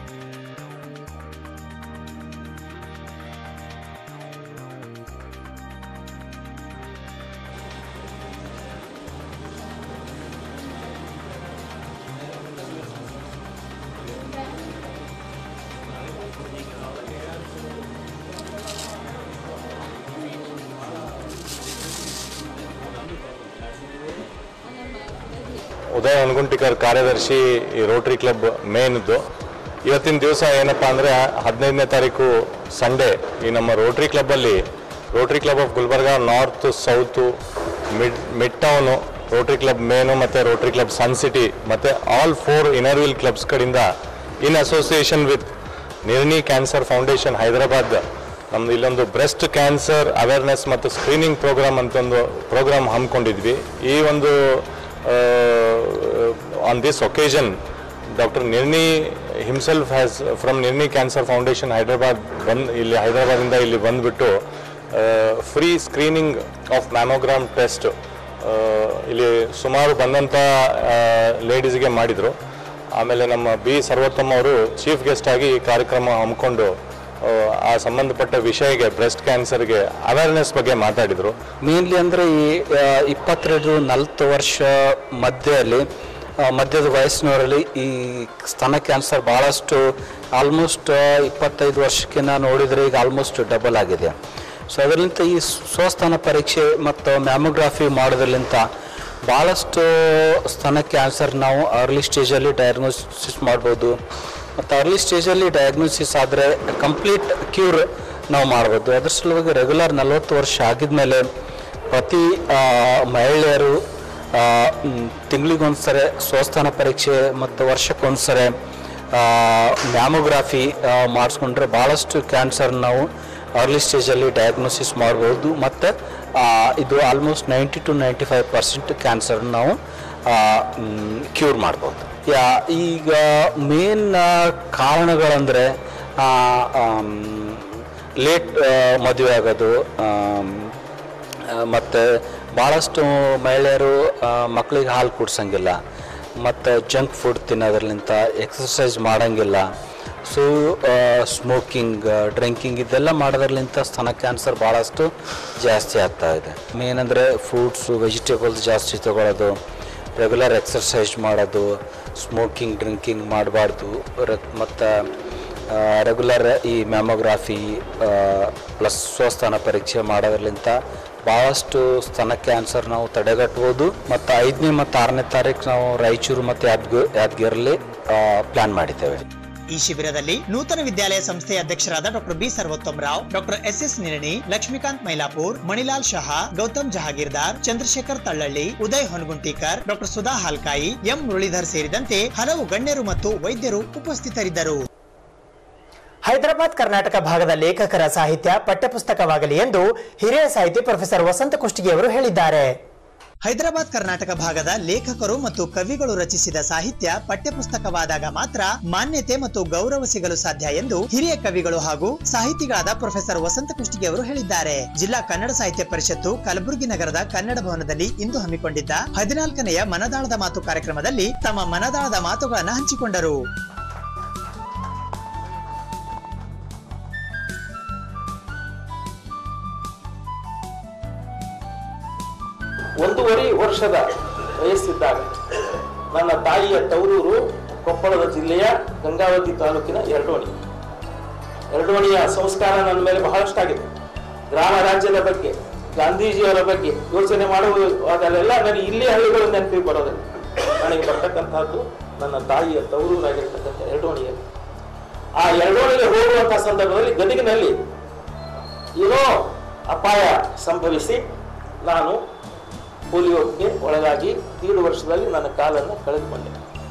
ಉದಯ ಅನ್ಗುಂಟಿಕರ್ ಕಾರ್ಯದರ್ಶಿ ಈ ರೋಟರಿ ಕ್ಲಬ್ ಮೇನ್ದು ಇವತ್ತಿನ ದಿವಸ ಏನಪ್ಪ ಅಂದರೆ ಹದಿನೈದನೇ ತಾರೀಕು ಸಂಡೇ ಈ ನಮ್ಮ ರೋಟರಿ ಕ್ಲಬ್ಬಲ್ಲಿ rotary club of Gulbarga north south mid mid town rotary club main ಮತ್ತು ರೋಟರಿ ಕ್ಲಬ್ ಸನ್ ಸಿಟಿ ಮತ್ತು ಆಲ್ ಫೋರ್ ಇನರ್ವಿಲ್ ಕ್ಲಬ್ಸ್ ಕಡೆಯಿಂದ in association with Nirani cancer foundation Hyderabad ನಮ್ದು ಇಲ್ಲೊಂದು ಬ್ರೆಸ್ಟ್ ಕ್ಯಾನ್ಸರ್ ಅವೇರ್ನೆಸ್ ಮತ್ತು ಸ್ಕ್ರೀನಿಂಗ್ ಪ್ರೋಗ್ರಾಮ್ ಅಂತ ಒಂದು ಪ್ರೋಗ್ರಾಮ್ ಹಮ್ಮಿಕೊಂಡಿದ್ವಿ ಈ ಒಂದು on this occasion doctor Nirani himself has from Nirani cancer foundation Hyderabad ಬಂದ್ ಇಲ್ಲಿ ಹೈದರಾಬಾದಿಂದ ಇಲ್ಲಿ ಬಂದುಬಿಟ್ಟು free screening of mammogram test ಇಲ್ಲಿ ಸುಮಾರು ಬಂದಂಥ ಲೇಡೀಸ್ಗೆ ಮಾಡಿದರು ಆಮೇಲೆ ನಮ್ಮ ಬಿ ಸರ್ವೋತ್ತಮ್ ಅವರು ಚೀಫ್ ಗೆಸ್ಟ್ ಆಗಿ ಈ ಕಾರ್ಯಕ್ರಮ ಹಮ್ಮಿಕೊಂಡು ಆ, ಆ ಸಂಬಂಧಪಟ್ಟ ವಿಷಯಗೆ ಬ್ರೆಸ್ಟ್ ಕ್ಯಾನ್ಸರ್ಗೆ ಅವೇರ್ನೆಸ್ ಬಗ್ಗೆ ಮಾತಾಡಿದರು ಮೇನ್ಲಿ ಅಂದರೆ ಈ ಆ, ಇಪ್ಪತ್ತೆರಡು ನಲವತ್ತು ವರ್ಷ ಮಧ್ಯದಲ್ಲಿ ಆ, ಮಧ್ಯದ ವಯಸ್ಸಿನವರಲ್ಲಿ ಈ ಸ್ತನ ಕ್ಯಾನ್ಸರ್ ಭಾಳಷ್ಟು ಆಲ್ಮೋಸ್ಟ್ ಇಪ್ಪತ್ತೈದು ವರ್ಷಕ್ಕಿಂತ ನೋಡಿದರೆ ಈಗ ಆಲ್ಮೋಸ್ಟ್ ಡಬಲ್ ಆಗಿದೆ ಸೊ ಅದರಿಂದ ಈ ಸ್ವಸ್ತನ ಪರೀಕ್ಷೆ ಮತ್ತು ಮ್ಯಾಮೋಗ್ರಾಫಿ ಮಾಡೋದ್ರಲ್ಲಿಂತ ಭಾಳಷ್ಟು ಸ್ತನ ಕ್ಯಾನ್ಸರ್ ನಾವು ಅರ್ಲಿ ಸ್ಟೇಜಲ್ಲಿ ಡಯಾಗ್ನೋಸಿಸ್ ಮಾಡ್ಬೋದು ಮತ್ತು ಅರ್ಲಿ ಸ್ಟೇಜಲ್ಲಿ ಡಯಾಗ್ನೋಸಿಸ್ ಆದರೆ ಕಂಪ್ಲೀಟ್ ಕ್ಯೂರ್ ನಾವು ಮಾಡ್ಬೋದು ಅದ್ರ ಸಲುವಾಗಿ ರೆಗ್ಯುಲರ್ ನಲವತ್ತು ವರ್ಷ ಆಗಿದ್ಮೇಲೆ ಪ್ರತಿ ಆ, ಮಹಿಳೆಯರು ತಿಂಗಳಿಗೊಂದ್ಸರಿ ಸ್ವಸ್ಥಾನ ಪರೀಕ್ಷೆ ಮತ್ತು ವರ್ಷಕ್ಕೊಂದ್ಸರಿ ಮ್ಯಾಮೋಗ್ರಾಫಿ ಮಾಡಿಸ್ಕೊಂಡ್ರೆ ಭಾಳಷ್ಟು ಕ್ಯಾನ್ಸರ್ ನಾವು ಅರ್ಲಿ ಸ್ಟೇಜಲ್ಲಿ ಡಯಾಗ್ನೋಸಿಸ್ ಮಾಡ್ಬೋದು ಮತ್ತು ಇದು almost ninety to ninety five percent cancer ನಾವು ಕ್ಯೂರ್ ಮಾಡ್ಬೋದು ಯಾ ಈಗ ಮೇನ್ ಕಾರಣಗಳಂದರೆ ಲೇಟ್ ಮದುವೆ ಆಗೋದು ಮತ್ತು ಭಾಳಷ್ಟು ಮಹಿಳೆಯರು ಮಕ್ಕಳಿಗೆ ಹಾಲು ಕುಡ್ಸಂಗಿಲ್ಲ ಮತ್ತು ಜಂಕ್ ಫುಡ್ ತಿನ್ನೋದ್ರಲಿಂತ ಎಕ್ಸಸೈಸ್ ಮಾಡೋಂಗಿಲ್ಲ ಸೊ ಸ್ಮೋಕಿಂಗ್ ಡ್ರಿಂಕಿಂಗ್ ಇದೆಲ್ಲ ಮಾಡೋದ್ರಲಿಂತ ಸ್ತನ ಕ್ಯಾನ್ಸರ್ ಭಾಳಷ್ಟು ಜಾಸ್ತಿ ಆಗ್ತಾ ಇದೆ ಮೇನ್ ಅಂದರೆ ಫ್ರೂಟ್ಸು ವೆಜಿಟೇಬಲ್ಸ್ ಜಾಸ್ತಿ ತಗೊಳ್ಳೋದು ರೆಗ್ಯುಲರ್ ಎಕ್ಸರ್ಸೈಸ್ ಮಾಡೋದು ಸ್ಮೋಕಿಂಗ್ ಡ್ರಿಂಕಿಂಗ್ ಮಾಡಬಾರ್ದು ಮತ್ತು ರೆಗ್ಯುಲರ್ ಈ ಮ್ಯಾಮೋಗ್ರಾಫಿ ಪ್ಲಸ್ ಸ್ವಸ್ಥಾನ ಪರೀಕ್ಷೆ ಮಾಡೋದ್ರಲಿಂತ ಭಾಳಷ್ಟು ಸ್ತನ ಕ್ಯಾನ್ಸರ್ ನಾವು ತಡೆಗಟ್ಬೋದು ಮತ್ತು ಐದನೇ ಮತ್ತು ಆರನೇ ತಾರೀಕು ನಾವು ರಾಯಚೂರು ಮತ್ತು ಯಾದಗಿ ಯಾದಗಿರಲ್ಲಿ ಪ್ಲ್ಯಾನ್ ಮಾಡಿದ್ದೇವೆ ಈ ಶಿಬಿರದಲ್ಲಿ ನೂತನ ವಿದ್ಯಾಲಯ ಸಂಸ್ಥೆಯ ಅಧ್ಯಕ್ಷರಾದ doctor B Sarvottam Rao doctor S S Nirani Lakshmikant Mailapur Manilal Shah Gautam Jahagirdar Chandrashekhar Tallalli Uday Honaguntikar doctor Sudha Halkai M Muralidhar ಸೇರಿದಂತೆ ಹಲವು ಗಣ್ಯರು ಮತ್ತು ವೈದ್ಯರು ಉಪಸ್ಥಿತರಿದ್ದರು ಹೈದರಾಬಾದ್ ಕರ್ನಾಟಕ ಭಾಗದ ಲೇಖಕರ ಸಾಹಿತ್ಯ ಪಠ್ಯಪುಸ್ತಕವಾಗಲಿ ಎಂದು ಹಿರಿಯ ಸಾಹಿತಿ ಪ್ರೊಫೆಸರ್ ವಸಂತ ಕುಷ್ಟಗಿ ಅವರು ಹೇಳಿದ್ದಾರೆ ಹೈದರಾಬಾದ್ ಕರ್ನಾಟಕ ಭಾಗದ ಲೇಖಕರು ಮತ್ತು ಕವಿಗಳು ರಚಿಸಿದ ಸಾಹಿತ್ಯ ಪಠ್ಯಪುಸ್ತಕವಾದಾಗ ಮಾತ್ರ ಮಾನ್ಯತೆ ಮತ್ತು ಗೌರವ ಸಿಗಲು ಸಾಧ್ಯ ಎಂದು ಹಿರಿಯ ಕವಿಗಳು ಹಾಗೂ ಸಾಹಿತಿಗಳಾದ ಪ್ರೊಫೆಸರ್ ವಸಂತ ಕುಷ್ಟಗಿ ಅವರು ಹೇಳಿದ್ದಾರೆ ಜಿಲ್ಲಾ ಕನ್ನಡ ಸಾಹಿತ್ಯ ಪರಿಷತ್ತು ಕಲಬುರಗಿ ನಗರದ ಕನ್ನಡ ಭವನದಲ್ಲಿ ಇಂದು ಹಮ್ಮಿಕೊಂಡಿದ್ದ ಹದಿನಾಲ್ಕನೆಯ ಮನದಾಳದ ಮಾತು ಕಾರ್ಯಕ್ರಮದಲ್ಲಿ ತಮ್ಮ ಮನದಾಳದ ಮಾತುಗಳನ್ನು ಹಂಚಿಕೊಂಡರು ಒಂದೂವರೆ ವರ್ಷದ ವಯಸ್ಸಿದ್ದಾಗ ನನ್ನ ತಾಯಿಯ ತವರೂರು ಕೊಪ್ಪಳದ ಜಿಲ್ಲೆಯ ಗಂಗಾವತಿ ತಾಲೂಕಿನ ಎರಡೋಣಿ ಎರಡೋಣಿಯ ಸಂಸ್ಕಾರ ನನ್ನ ಮೇಲೆ ಬಹಳಷ್ಟಾಗಿದೆ ಗ್ರಾಮ ರಾಜ್ಯದ ಬಗ್ಗೆ ಗಾಂಧೀಜಿಯವರ ಬಗ್ಗೆ ಯೋಚನೆ ಮಾಡುವಾಗಲೆಲ್ಲ ನನಗೆ ಇಲ್ಲಿ ಹಳ್ಳಿಗಳು ನೆನಪಿಗೆ ಬರೋದಿಲ್ಲ ನನಗೆ ಬರ್ತಕ್ಕಂಥದ್ದು ನನ್ನ ತಾಯಿಯ ತವರೂರಾಗಿರ್ತಕ್ಕಂಥ ಎರಡೋಣಿಯಲ್ಲಿ ಆ ಎರಡೋಣಿಗೆ ಹೋಗುವಂತಹ ಸಂದರ್ಭದಲ್ಲಿ ಗದಗಿನಲ್ಲಿ ಏನೋ ಅಪಾಯ ಸಂಭವಿಸಿ ನಾನು ಪೋಲಿಯೋಗೆ ಒಳಗಾಗಿ ಏಳು ವರ್ಷದಲ್ಲಿ ನನ್ನ ಕಾಲನ್ನು ಕಳೆದುಕೊಂಡೆ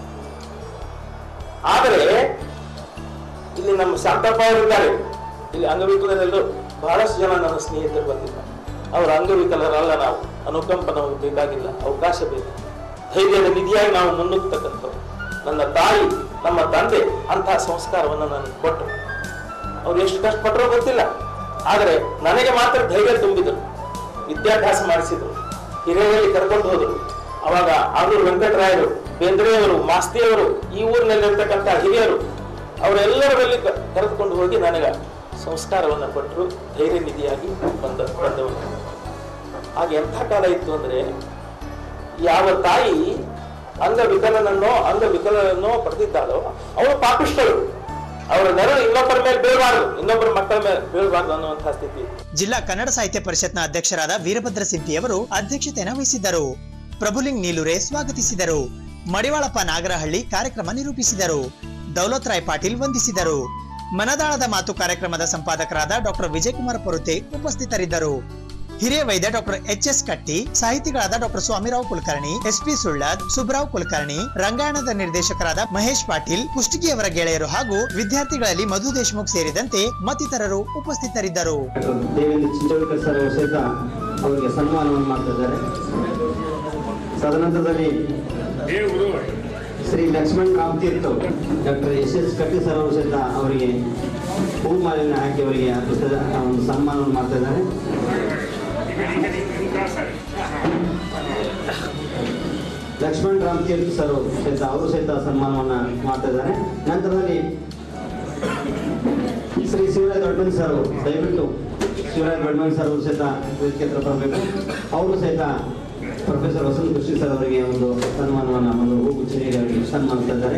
ಆದರೆ ಇಲ್ಲಿ ನಮ್ಮ ಶಾಂತಪ್ಪ ಅವರಿದ್ದಾರೆ ಇಲ್ಲಿ ಅಂಗವಿಕಲರೆಲ್ಲರೂ ಬಹಳಷ್ಟು ಜನ ನನ್ನ ಸ್ನೇಹಿತರು ಬಂದಿದ್ದಾರೆ ಅವರ ಅಂಗವಿಕಲರಲ್ಲ ನಾವು ಅನುಕಂಪ ನಮಗೆ ಬೇಕಾಗಿಲ್ಲ ಅವಕಾಶ ಬೇಕು ಧೈರ್ಯದ ನಿಧಿಯಾಗಿ ನಾವು ಮುನ್ನುಗ್ತಕ್ಕಂಥವ್ರು ನನ್ನ ತಾಯಿ ನಮ್ಮ ತಂದೆ ಅಂತಹ ಸಂಸ್ಕಾರವನ್ನು ನನಗೆ ಕೊಟ್ಟರು ಅವ್ರು ಎಷ್ಟು ಕಷ್ಟಪಟ್ಟರೋ ಗೊತ್ತಿಲ್ಲ ಆದರೆ ನನಗೆ ಮಾತ್ರ ಧೈರ್ಯ ತುಂಬಿದರು ವಿದ್ಯಾಭ್ಯಾಸ ಮಾಡಿಸಿದ್ರು ಹಿರಿಯರಲ್ಲಿ ಕರ್ಕೊಂಡು ಹೋದರು ಅವಾಗ ಆಲೂರು ವೆಂಕಟರಾಯರು ಬೇಂದ್ರೆಯವರು ಮಾಸ್ತಿಯವರು ಈ ಊರಿನಲ್ಲಿರ್ತಕ್ಕಂಥ ಹಿರಿಯರು ಅವರೆಲ್ಲರಲ್ಲಿ ಕ- ಕರೆದುಕೊಂಡು ಹೋಗಿ ನನಗೆ ಸಂಸ್ಕಾರವನ್ನು ಕೊಟ್ಟರು ಧೈರ್ಯ ನಿಧಿಯಾಗಿ ಬಂದ ಬಂದವರು ಆಗ ಎಂಥ ಕಾಲ ಇತ್ತು ಅಂದ್ರೆ ಯಾವ ತಾಯಿ ಅಂಗವಿಕಲನನ್ನೋ ಅಂಗವಿಕಲನನ್ನೋ ಪಡೆದಿದ್ದಾಳೋ ಅವಳು ಪಾಪಿಷ್ಟಳು ಅವರ ನೆರಳು ಇನ್ನೊಬ್ಬರ ಮೇಲೆ ಬೀಳಬಾರ್ದು ಇನ್ನೊಬ್ಬರ ಮಕ್ಕಳ ಮೇಲೆ ಬೀಳಬಾರ್ದು ಅನ್ನುವಂತಹ ಸ್ಥಿತಿ ಇತ್ತು. ಜಿಲ್ಲಾ ಕನ್ನಡ ಸಾಹಿತ್ಯ ಪರಿಷತ್ನ ಅಧ್ಯಕ್ಷರಾದ ವೀರಭದ್ರ ಸಿಂಪಿಯವರು ಅಧ್ಯಕ್ಷತೆಯನ್ನು ವಹಿಸಿದ್ದರು ಪ್ರಭುಲಿಂಗ್ ನೀಲುರೆ ಸ್ವಾಗತಿಸಿದರು ಮಡಿವಾಳಪ್ಪ ನಾಗರಹಳ್ಳಿ ಕಾರ್ಯಕ್ರಮ ನಿರೂಪಿಸಿದರು ದೌಲತ್ ರಾಯ್ ಪಾಟೀಲ್ ವಂದಿಸಿದರು ಮನದಾಳದ ಮಾತು ಕಾರ್ಯಕ್ರಮದ ಸಂಪಾದಕರಾದ ಡಾಕ್ಟರ್ ವಿಜಯಕುಮಾರ್ ಪೊರುತೆ ಉಪಸ್ಥಿತರಿದ್ದರು ಹಿರಿಯ ವೈದ್ಯ ಡಾಕ್ಟರ್ ಎಚ್ ಎಸ್ ಕಟ್ಟಿ ಸಾಹಿತಿಗಳಾದ doctor Swamirao Kulkarni S P Sullad Subrao Kulkarni ರಂಗಾಯಣದ ನಿರ್ದೇಶಕರಾದ ಮಹೇಶ್ ಪಾಟೀಲ್ ಕುಷ್ಟಗಿಯವರ ಗೆಳೆಯರು ಹಾಗೂ ವಿದ್ಯಾರ್ಥಿಗಳಲ್ಲಿ ಮಧು ದೇಶಮುಖ್ ಸೇರಿದಂತೆ ಮತ್ತಿತರರು ಉಪಸ್ಥಿತರಿದ್ದರು ದೇವೇಂದ್ರ ಚಿಂಚೋಳಿಕರ್ ಸರ್ ಅವರು ಸಹಿತ ಅವರಿಗೆ ಸನ್ಮಾನವನ್ನು ಮಾಡ್ತಿದ್ದಾರೆ ತದನಂತರದಲ್ಲಿ Shri Laxman Ramatirtha doctor S S Katti sir ಅವರು ಸಹಿತ ಅವರಿಗೆ ಹೂಮಾಲಿನ್ಯ ಹಾಕಿ ಅವರಿಗೆ ಆ ಪುಸ್ತಕ ಆ ಒಂದು ಸನ್ಮಾನವನ್ನು ಮಾಡ್ತಾ ಇದ್ದಾರೆ ಲಕ್ಷ್ಮಣ್ ರಾಮತೀರ್ಥ ಸರ್ ಸಹಿತ ಅವರು ಸಹಿತ ಸನ್ಮಾನವನ್ನು ಮಾಡ್ತಾ ಇದ್ದಾರೆ ನಂತರದಲ್ಲಿ ಶ್ರೀ ಶಿವರಾಜ್ ದೊಡ್ಡಮನಿ ಸರ್ ಅವರು ದಯವಿಟ್ಟು ಶಿವರಾಜ್ ದೊಡ್ಡಮನಿ ಸರ್ ಅವರು ಸಹಿತ ವೇದಿಕೆ ಹತ್ರ ಬರಬೇಕು ಅವರು ಸಹಿತ ಪ್ರೊಫೆಸರ್ ವಸಂತ ಕೃಷಿ ಸರ್ ಅವರಿಗೆ ಒಂದು ಸನ್ಮಾನವನ್ನು ಒಂದು ಹೂಗುಚ್ಛ ನೀಡಿ ಅವರಿಗೆ ಸನ್ಮಾನಿಸ್ತಾ ಇದ್ದಾರೆ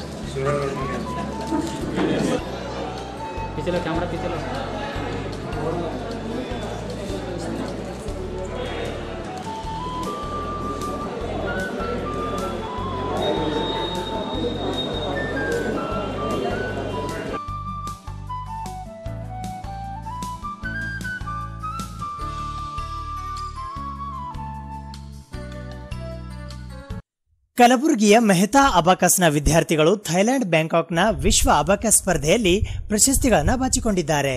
ಕ್ಯಾಮ್ರಾ ಪಿಚ್ಚಲ ಕಲಬುರಗಿಯ ಮೆಹ್ತಾ ಅಬಾಕಸ್ನ ವಿದ್ಯಾರ್ಥಿಗಳು ಥೈಲ್ಯಾಂಡ್ ಬ್ಯಾಂಕಾಕ್ನ ವಿಶ್ವ ಅಬಾಕಸ್ ಸ್ಪರ್ಧೆಯಲ್ಲಿ ಪ್ರಶಸ್ತಿಗಳನ್ನು ಬಾಚಿಕೊಂಡಿದ್ದಾರೆ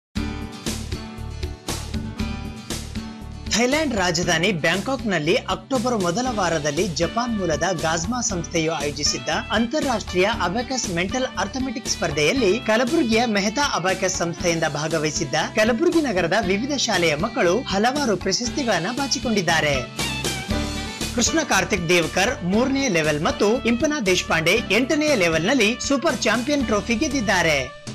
ಥೈಲ್ಯಾಂಡ್ ರಾಜಧಾನಿ ಬ್ಯಾಂಕಾಕ್ನಲ್ಲಿ ಅಕ್ಟೋಬರ್ ಮೊದಲ ವಾರದಲ್ಲಿ ಜಪಾನ್ ಮೂಲದ ಗಾಜ್ಮಾ ಸಂಸ್ಥೆಯು ಆಯೋಜಿಸಿದ್ದ ಅಂತಾರಾಷ್ಟ್ರೀಯ ಅಬಾಕಸ್ ಮೆಂಟಲ್ ಅರ್ಥಮೆಟಿಕ್ ಸ್ಪರ್ಧೆಯಲ್ಲಿ ಕಲಬುರಗಿಯ ಮೆಹ್ತಾ ಅಬಾಕಸ್ ಸಂಸ್ಥೆಯಿಂದ ಭಾಗವಹಿಸಿದ್ದ ಕಲಬುರಗಿ ನಗರದ ವಿವಿಧ ಶಾಲೆಯ ಮಕ್ಕಳು ಹಲವಾರು ಪ್ರಶಸ್ತಿಗಳನ್ನು ಬಾಚಿಕೊಂಡಿದ್ದಾರೆ ಕೃಷ್ಣ ಕಾರ್ತಿಕ್ ದೇವ್ಕರ್ ಮೂರನೇ ಲೆವೆಲ್ ಮತ್ತು ಇಂಪನಾ ದೇಶಪಾಂಡೆ ಎಂಟನೆಯ ಲೆವೆಲ್ನಲ್ಲಿ ಸೂಪರ್ ಚಾಂಪಿಯನ್ ಟ್ರೋಫಿ ಗೆದ್ದಿದ್ದಾರೆ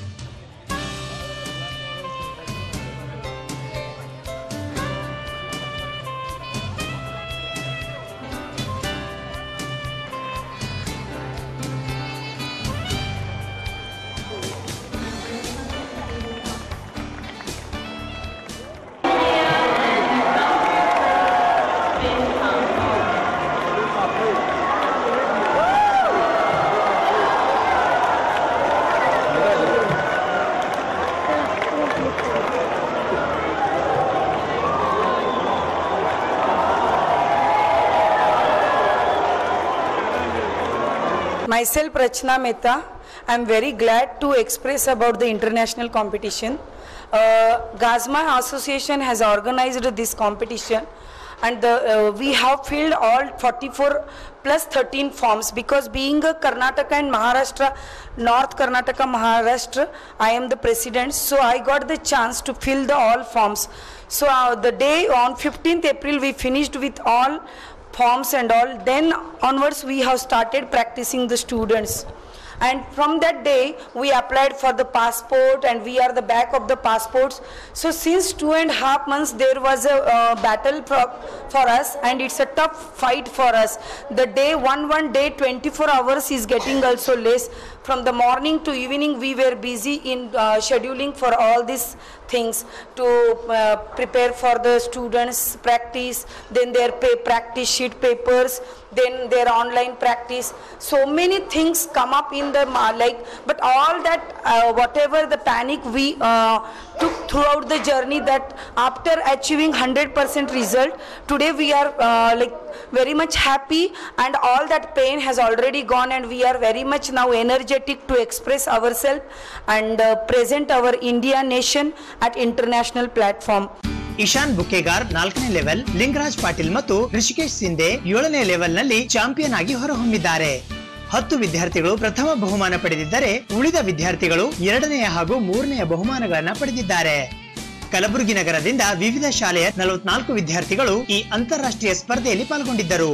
Myself Rachna Mehta. I am very glad to express about the international competition. Uh, Gazma Association has organized this competition and the, uh, we have filled all 44 plus 13 forms because being a Karnataka and Maharashtra, North Karnataka, Maharashtra, I am the president so I got the chance to fill the all forms. So uh, the day on 15th April we finished with all forms and all then onwards we have started practicing the students and from that day we applied for the passport and we are the back of the passports so since two and a half months there was a uh, battle pro- for us and it's a tough fight for us the day one one day 24 hours is getting also less from the morning to evening we were busy in uh, scheduling for all these things to uh, prepare for the students practice then their pay practice sheet papers then their online practice so many things come up in the ma- like but all that uh, whatever the panic we uh, took throughout the journey that after achieving 100% result today we are uh, like very much happy and all that pain has already gone and we are very much now energetic to express ourselves and uh, present our india nation at international platform Ishan Bukkegar ನಾಲ್ಕನೇ level Lingaraj Patil ಮತ್ತು ಋಷಿಕೇಶ್ ಸಿಂಧೆ ಏಳನೇ ಲೆವೆಲ್ನಲ್ಲಿ champion ಆಗಿ ಹೊರಹೊಮ್ಮಿದ್ದಾರೆ ಹತ್ತು ವಿದ್ಯಾರ್ಥಿಗಳು ಪ್ರಥಮ ಬಹುಮಾನ ಪಡೆದಿದ್ದರೆ ಉಳಿದ ವಿದ್ಯಾರ್ಥಿಗಳು ಎರಡನೆಯ ಹಾಗೂ ಮೂರನೆಯ ಬಹುಮಾನಗಳನ್ನ ಪಡೆದಿದ್ದಾರೆ ಕಲಬುರಗಿ ನಗರದಿಂದ ವಿವಿಧ ಶಾಲೆಯ ನಲವತ್ನಾಲ್ಕು ವಿದ್ಯಾರ್ಥಿಗಳು ಈ ಅಂತಾರಾಷ್ಟ್ರೀಯ ಸ್ಪರ್ಧೆಯಲ್ಲಿ ಪಾಲ್ಗೊಂಡಿದ್ದರು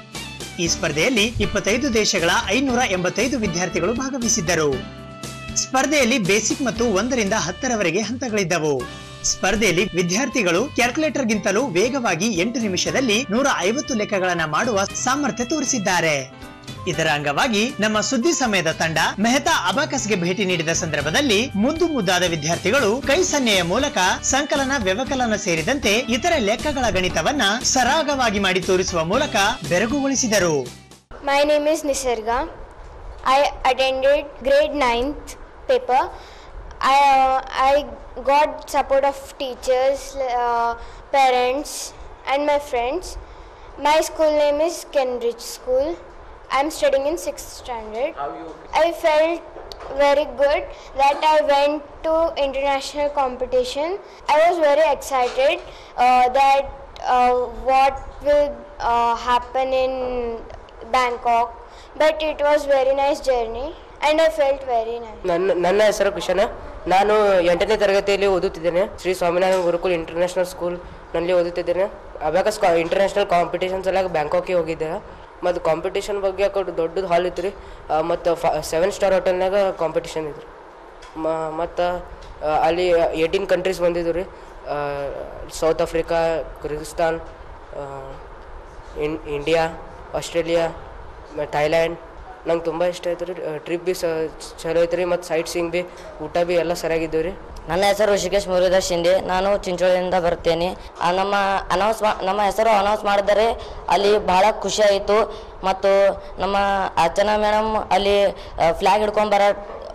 ಈ ಸ್ಪರ್ಧೆಯಲ್ಲಿ ಇಪ್ಪತ್ತೈದು ದೇಶಗಳ ಐನೂರ ಎಂಬತ್ತೈದು ವಿದ್ಯಾರ್ಥಿಗಳು ಭಾಗವಹಿಸಿದ್ದರು ಸ್ಪರ್ಧೆಯಲ್ಲಿ ಬೇಸಿಕ್ ಮತ್ತು ಒಂದರಿಂದ ಹತ್ತರವರೆಗೆ ಹಂತಗಳಿದ್ದವು ಸ್ಪರ್ಧೆಯಲ್ಲಿ ವಿದ್ಯಾರ್ಥಿಗಳು ಕ್ಯಾಲ್ಕುಲೇಟರ್ಗಿಂತಲೂ ವೇಗವಾಗಿ ಎಂಟು ನಿಮಿಷದಲ್ಲಿ ನೂರ ಐವತ್ತು ಲೆಕ್ಕಗಳನ್ನ ಮಾಡುವ ಸಾಮರ್ಥ್ಯ ತೋರಿಸಿದ್ದಾರೆ ಇದರ ಅಂಗವಾಗಿ ನಮ್ಮ ಸುದ್ದಿ ಸಮಯದ ತಂಡ ಮೆಹತಾ ಅಬಾಕಸ್ಗೆ ಭೇಟಿ ನೀಡಿದ ಸಂದರ್ಭದಲ್ಲಿ ಮುದ್ದು ಮುದ್ದಾದ ವಿದ್ಯಾರ್ಥಿಗಳು ಕೈ ಸನ್ನೆಯ ಮೂಲಕ ಸಂಕಲನ ವ್ಯವಕಲನ ಸೇರಿದಂತೆ ಇತರೆ ಲೆಕ್ಕಗಳ ಗಣಿತವನ್ನ ಸರಾಗವಾಗಿ ಮಾಡಿ ತೋರಿಸುವ ಮೂಲಕ ಬೆರಗುಗೊಳಿಸಿದರು My name is Nisarga. I attended grade 9th paper. I, uh, I got support of teachers, uh, parents, and my friends. My school name is Kenridge School. I'm studying in 6th standard. I felt very good that I went to international competition. I was very excited uh, that uh, what will uh, happen in Bangkok, but it was very nice journey and I felt very nice. ನನ್ನ ನನ್ನ ಹೆಸರು ಕಿಶನ ನಾನು ಎಂಟನೇ ತರಗತಿಯಲ್ಲಿ ಓದುತ್ತಿದ್ದೇನೆ Shri Swaminathan gurukul international ಸ್ಕೂಲ್ನಲ್ಲಿ ಓದುತ್ತಿದ್ದೇನೆ abacus international competitions ಎಲ್ಲ ಬ್ಯಾಂಕಾಕಿಗೆ ಹೋಗಿದ್ದೆ ಮತ್ತು ಕಾಂಪಿಟೇಷನ್ ಬಗ್ಗೆ ಆ ಕಡೆ ದೊಡ್ಡದು ಹಾಲ್ ಇತ್ತು ರೀ ಮತ್ತು ಫ ಸೆವೆನ್ ಸ್ಟಾರ್ ಹೋಟೆಲ್ನಾಗ ಕಾಂಪಿಟೇಷನ್ ಇತ್ತು ಮತ್ತು ಅಲ್ಲಿ ಏಯ್ಟೀನ್ ಕಂಟ್ರೀಸ್ ಬಂದಿದ್ದು ರೀ South Africa Kyrgyzstan in India Australia ಮ- ಥೈಲ್ಯಾಂಡ್ ನಂಗೆ ತುಂಬ ಇಷ್ಟ ಆಯ್ತು ರೀ ಟ್ರಿಪ್ ಭೀ ಸ ಚಲೋ ಐತೆ ರೀ ಮತ್ತು ಸೈಟ್ ಸೀಯಿಂಗ್ ಭೀ ಊಟ ಭೀ ಎಲ್ಲ ಸರಿಯಾಗಿದ್ದವು ರೀ ನನ್ನ ಹೆಸರು ಋಷಿಕೇಶ್ ಮುರುಗದಾಸ್ ಶಿಂದೆ ನಾನು ಚಿಂಚೋಳಿಯಿಂದ ಬರ್ತೇನೆ ಆ, ನಮ್ಮ ಅನೌನ್ಸ್ ಮಾ ನಮ್ಮ ಹೆಸರು ಅನೌನ್ಸ್ ಮಾಡಿದರೆ ಅಲ್ಲಿ ಬಹಳ ಖುಷಿ ಆಯಿತು ಮತ್ತು ನಮ್ಮ ಅರ್ಚನಾ ಮೇಡಮ್ ಅಲ್ಲಿ ಫ್ಲ್ಯಾಗ್ ಹಿಡ್ಕೊಂಬರ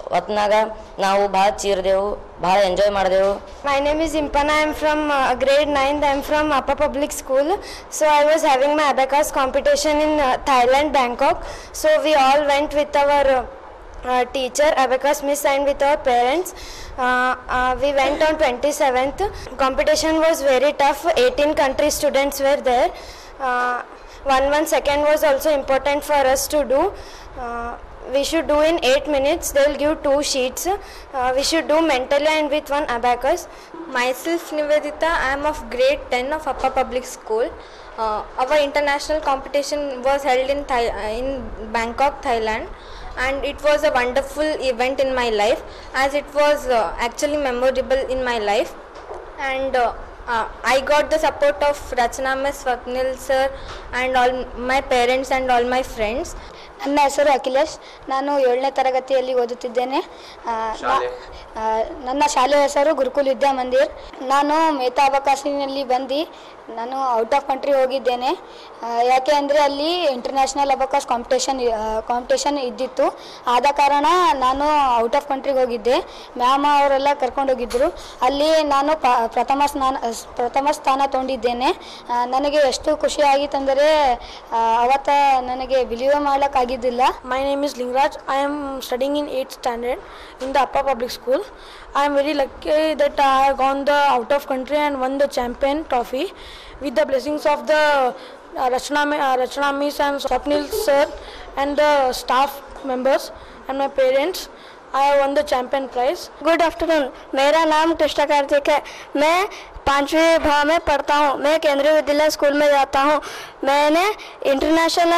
ಹೊತ್ನಾಗ ನಾವು ಭಾಳ ಚೀರ್ದೆವು ಭಾಳ ಎಂಜಾಯ್ ಮಾಡಿದೆವು My name is Impana. I am from uh, grade 9th. I am from Upper Public School. So I was having my abacus competition in uh, Thailand, Bangkok. So we all went with our uh, uh, teacher, abacus miss, and with our parents. Uh, uh, we went on 27th. Competition was very tough. 18 country students were there. Uh, one one second was also important for us to do. Uh, we should do in 8 minutes they'll give two sheets uh, we should do mentally and with one abacus myself nivedita i am of grade 10 of upper public school uh, our international competition was held in Thai- uh, in bangkok thailand and it was a wonderful event in my life as it was uh, actually memorable in my life and uh, uh, I got the support of Rachana Miss Swapnil sir and all my parents and all my friends. ನನ್ನ ಹೆಸರು ಅಖಿಲೇಶ್ ನಾನು ಏಳನೇ ತರಗತಿಯಲ್ಲಿ ಓದುತ್ತಿದ್ದೇನೆ ಆ, ನಾ- ಆ, ನನ್ನ ಶಾಲೆಯ ಹೆಸರು ಗುರುಕುಲ್ ವಿದ್ಯಾ ಮಂದಿರ್ ನಾನು ಮೇತಾಬಕಾಸಿನಲ್ಲಿ ಬಂದು ನಾನು ಔಟ್ ಆಫ್ ಕಂಟ್ರಿ ಹೋಗಿದ್ದೇನೆ ಆ, ಯಾಕೆ ಅಂದರೆ ಅಲ್ಲಿ ಇಂಟರ್ನ್ಯಾಷನಲ್ ಅಬಕಾಸ್ ಕಾಂಪಿಟೇಷನ್ ಕಾಂಪಿಟೇಷನ್ ಇದ್ದಿತ್ತು ಆದ ಕಾರಣ ನಾನು ಔಟ್ ಆಫ್ ಕಂಟ್ರಿಗೆ ಹೋಗಿದ್ದೆ ಮ್ಯಾಮ್ ಅವರೆಲ್ಲ ಕರ್ಕೊಂಡು ಹೋಗಿದ್ದರು ಅಲ್ಲಿ ನಾನು ಪ ಪ್ರಥಮ ಸ್ನಾನ ಪ್ರಥಮ ಸ್ಥಾನ ತೊಗೊಂಡಿದ್ದೇನೆ ಆ, ನನಗೆ ಎಷ್ಟು ಖುಷಿ ಆಗಿತ್ತಂದರೆ ಅವತ್ತ ನನಗೆ ಬಿಲೀವ್ ಮಾಡೋಕ್ಕಾಗಿದ್ದಿಲ್ಲ My name is Lingraj. I am studying in 8th standard in the upper public school. I am very lucky that I have gone the out of country and won the champion trophy with the blessings of the uh, Rachna, Ma- uh, Rachna Miss and Swapnil sir and the staff members and my parents. I have won the champion prize. Good afternoon मेरा नाम कृष्णा कार्तिक है मैं पाँचवीं भा में पढ़ता हूँ मैं केंद्रीय विद्यालय स्कूल में जाता हूँ मैंने इंटरनेशनल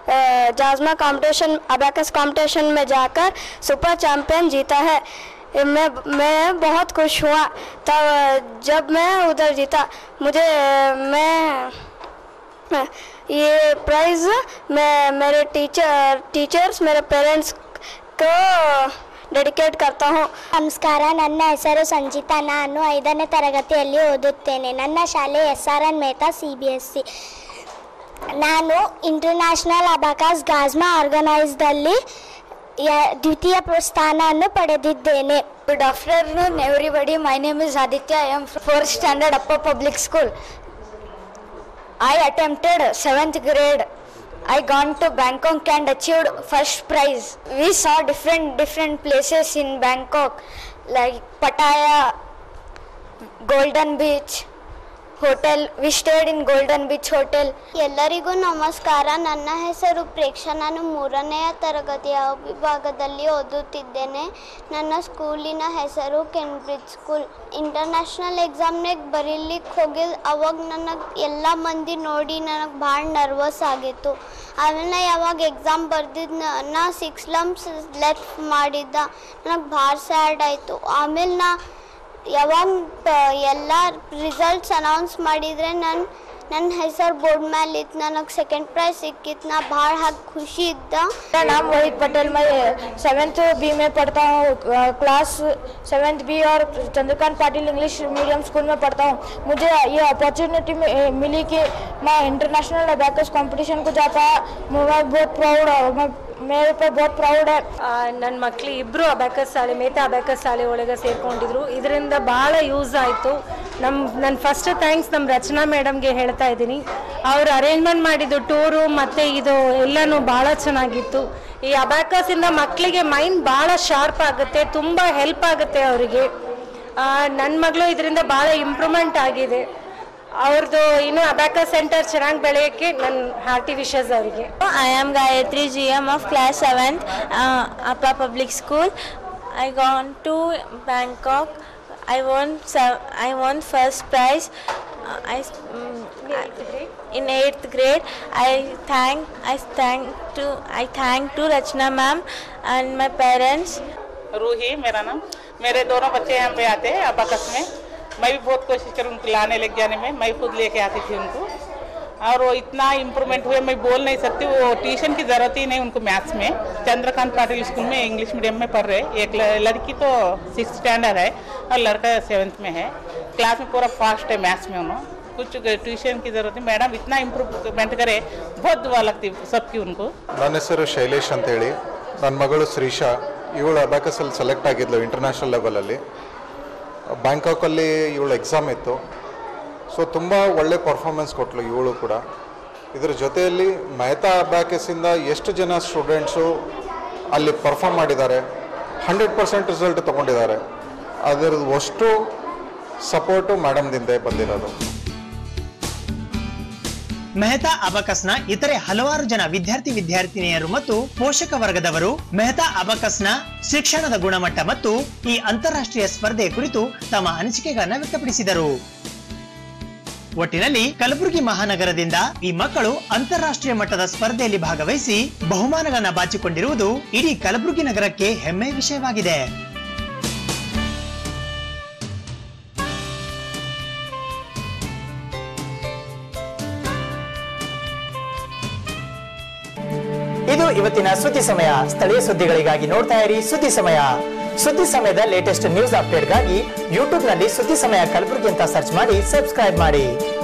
जाजमा कंपटीशन अबैकस कंपटीशन में जाकर सुपर चैंपियन जीता है मैं मैं बहुत खुश हुआ तब जब मैं उधर जीता मुझे मैं ये प्राइज़ मैं मेरे टीचर टीचर्स मेरे पेरेंट्स को ಡೆಡಿಕೇಟ್ करता हूँ ನಮಸ್ಕಾರ ನನ್ನ ಹೆಸರು ಸಂಜಿತಾ ನಾನು ಐದನೇ ತರಗತಿಯಲ್ಲಿ ಓದುತ್ತೇನೆ ನನ್ನ ಶಾಲೆ S R N Mehta C B S C ನಾನು ಇಂಟರ್ನ್ಯಾಷನಲ್ ಅಬಾಕಾಸ್ ಗಾಜ್ಮಾ ಆರ್ಗನೈಸ್ದಲ್ಲಿ ಯ- ದ್ವಿತೀಯ ಪ್ರ- ಸ್ಥಾನವನ್ನು ಪಡೆದಿದ್ದೇನೆ Good afternoon, everybody. My name is Aditya. I am from fourth standard upper public school. I attempted seventh grade. I gone to Bangkok and achieved first prize. We saw different different places in Bangkok, like Pattaya, Golden Beach Hotel. We stayed in Golden Beach Hotel. ಎಲ್ಲರಿಗೂ ನಮಸ್ಕಾರ ನನ್ನ ಹೆಸರು ಪ್ರೇಕ್ಷಾ ನಾನು ಮೂರನೆಯ ತರಗತಿಯ ವಿಭಾಗದಲ್ಲಿ ಓದುತ್ತಿದ್ದೇನೆ ನನ್ನ ಸ್ಕೂಲಿನ ಹೆಸರು ಕೆಂಬ್ರಿಡ್ಜ್ ಸ್ಕೂಲ್ ಇಂಟರ್ನ್ಯಾಷನಲ್ ಎಕ್ಸಾಮ್ನಾಗ ಬರೀಲಿಕ್ಕೆ ಹೋಗಿದ್ದು ಅವಾಗ ನನಗೆ ಎಲ್ಲ ಮಂದಿ ನೋಡಿ ನನಗೆ ಭಾಳ ನರ್ವಸ್ ಆಗಿತ್ತು ಆಮೇಲೆ ನಾ ಯಾವಾಗ ಎಕ್ಸಾಮ್ ಬರ್ದಿದ್ದು ನಾ ಸಿಕ್ಸ್ ಲಮ್ಸ್ ಲೆಫ್ಟ್ ಮಾಡಿದ್ದ ನನಗೆ ಭಾಳ ಸ್ಯಾಡ್ ಆಯಿತು ಆಮೇಲೆ ನಾ ಯಾವಾಗ ಎಲ್ಲ ರಿಸಲ್ಟ್ಸ್ ಅನೌನ್ಸ್ ಮಾಡಿದರೆ ನನ್ನ ನನ್ನ ಹೆಸರು ಬೋರ್ಡ್ ಮೇಲೆ ಇತ್ತು ನನಗೆ ಸೆಕೆಂಡ್ ಪ್ರೈಸ್ ಸಿಕ್ಕಿತ್ತು ನಾ ಭಾಳ ಹಾಕಿ ಖುಷಿ ಇದ್ದ मेरा नाम रोहित पटेल मैं सेवेंथ बी में पढ़ता हूँ क्लास सेवेंथ बी और Chandrakant Patil English medium school में पढ़ता हूँ मुझे ये अपॉर्चुनिटी मिली कि मैं इंटरनेशनल अबैकस कंपटीशन को जाता मैं बहुत प्राउड मैं मेरे पे बहुत प्राउड है ನನ್ನ ಮಕ್ಳು ಇಬ್ಬರು ಅಬ್ಯಾಕಸ್ ಶಾಲೆ ಮೇತಾ ಅಬ್ಯಾಕಸ್ ಶಾಲೆ ಒಳಗೆ ಸೇರ್ಕೊಂಡಿದ್ರು ಇದರಿಂದ ಭಾಳ ಯೂಸ್ ಆಯಿತು ನಮ್ಮ ನನ್ನ ಫಸ್ಟ್ ಥ್ಯಾಂಕ್ಸ್ ನಮ್ಮ ರಚನಾ ಮೇಡಮ್ಗೆ ಹೇಳ್ತಾ ಇದ್ದೀನಿ ಅವ್ರು ಅರೇಂಜ್ಮೆಂಟ್ ಮಾಡಿದ್ದು ಟೂರು ಮತ್ತು ಇದು ಎಲ್ಲನೂ ಭಾಳ ಚೆನ್ನಾಗಿತ್ತು ಈ ಅಬ್ಯಾಕಸಿಂದ ಮಕ್ಕಳಿಗೆ ಮೈಂಡ್ ಭಾಳ ಶಾರ್ಪ್ ಆಗುತ್ತೆ ತುಂಬ ಹೆಲ್ಪ್ ಆಗುತ್ತೆ ಅವರಿಗೆ ನನ್ನ ಮಗಳು ಇದರಿಂದ ಭಾಳ ಇಂಪ್ರೂವ್ಮೆಂಟ್ ಆಗಿದೆ ಅವ್ರದ್ದು ಇನ್ನೂ ಅಬ್ಯಾಕ ಸೆಂಟರ್ ಚೆನ್ನಾಗಿ ಬೆಳೆಯೋಕ್ಕೆ ನನ್ನ ಹಾರ್ಟಿ ವಿಶಸ್ ಅವರಿಗೆ I am Gayatri GM of class 7th, uh, Upper Public School. I gone to Bangkok. I won sev- I won first prize. Uh, I mm, in eighth grade. I thank I thank to I thank to Rachna ma'am and my parents. Roohi मेरा नाम मेरे दोनों बच्चे यहाँ पे आते हैं abacus में मैं भी बहुत कोशिश करूँ उनको लाने लेके जाने में मैं खुद लेके आती थी उनको और वो इतना इम्प्रूवमेंट हुए मैं बोल नहीं सकती वो ट्यूशन की ज़रूरत ही नहीं उनको मैथ्स में चंद्रकांत पाटिल स्कूल में इंग्लिश मीडियम में पढ़ रहे एक ल- लड़की तो सिक्स स्टैंडर्ड है और लड़का सेवन्थ में है क्लास में पूरा फास्ट है मैथ्स में उन्होंने कुछ ट्यूशन की ज़रूरत है मैडम इतना इम्प्रूवमेंट करे बहुत दुआ लगती सबकी उनको ನನ್ನ ಹೆಸರು ಶೈಲೇಶ್ ಅಂತೇಳಿ ನನ್ನ ಮಗಳು ಶ್ರೀಶಾ ಇವಳು ಅಬ್ಯಾಕಸಲ್ಲಿ ಸೆಲೆಕ್ಟ್ ಆಗಿದ್ಲು ಇಂಟರ್ನ್ಯಾಷನಲ್ ಲೆವೆಲಲ್ಲಿ ಬ್ಯಾಂಕಾಕಲ್ಲಿ ಇವಳು ಎಕ್ಸಾಮ್ ಇತ್ತು ಸೊ ತುಂಬ ಒಳ್ಳೆ ಪರ್ಫಾರ್ಮೆನ್ಸ್ ಕೊಟ್ಟಳು ಇವಳು ಕೂಡ ಇದ್ರ ಜೊತೆಯಲ್ಲಿ ಮೆಹತಾ ಅಬ್ಯಾಕಸಿಂದ ಎಷ್ಟು ಜನ ಸ್ಟೂಡೆಂಟ್ಸು ಅಲ್ಲಿ ಪರ್ಫಾರ್ಮ್ ಮಾಡಿದ್ದಾರೆ ಹಂಡ್ರೆಡ್ ಪರ್ಸೆಂಟ್ ರಿಸಲ್ಟ್ ತೊಗೊಂಡಿದ್ದಾರೆ ಅದರದ್ದು ಅಷ್ಟು ಸಪೋರ್ಟು ಮೇಡಮ್ದಿಂದೆ ಬಂದಿರೋದು ಮೆಹತಾ ಅಬಕಸ್ನ ಇತರೆ ಹಲವಾರು ಜನ ವಿದ್ಯಾರ್ಥಿ ವಿದ್ಯಾರ್ಥಿನಿಯರು ಮತ್ತು ಪೋಷಕ ವರ್ಗದವರು ಮೆಹತಾ ಅಬಕಸ್ನ ಶಿಕ್ಷಣದ ಗುಣಮಟ್ಟ ಮತ್ತು ಈ ಅಂತಾರಾಷ್ಟ್ರೀಯ ಸ್ಪರ್ಧೆ ಕುರಿತು ತಮ್ಮ ಅನಿಸಿಕೆಗಳನ್ನ ವ್ಯಕ್ತಪಡಿಸಿದರು ಒಟ್ಟಿನಲ್ಲಿ ಕಲಬುರಗಿ ಮಹಾನಗರದಿಂದ ಈ ಮಕ್ಕಳು ಅಂತಾರಾಷ್ಟ್ರೀಯ ಮಟ್ಟದ ಸ್ಪರ್ಧೆಯಲ್ಲಿ ಭಾಗವಹಿಸಿ ಬಹುಮಾನಗಳನ್ನ ಬಾಚಿಕೊಂಡಿರುವುದು ಇಡೀ ಕಲಬುರಗಿ ನಗರಕ್ಕೆ ಹೆಮ್ಮೆಯ ವಿಷಯವಾಗಿದೆ ಇದು ಇವತ್ತಿನ ಸುದ್ದಿ ಸಮಯ ಸ್ಥಳೀಯ ಸುದ್ದಿಗಳಿಗಾಗಿ ನೋಡ್ತಾ ಇರಿ ಸುದ್ದಿ ಸಮಯ ಸುದ್ದಿ ಸಮಯದ ಲೇಟೆಸ್ಟ್ ನ್ಯೂಸ್ ಅಪ್ಡೇಟ್ಗಾಗಿ ಯೂಟ್ಯೂಬ್ನಲ್ಲಿ ಸುದ್ದಿ ಸಮಯ ಕಲಬುರಗಿ ಅಂತ ಸರ್ಚ್ ಮಾಡಿ ಸಬ್ಸ್ಕ್ರೈಬ್ ಮಾಡಿ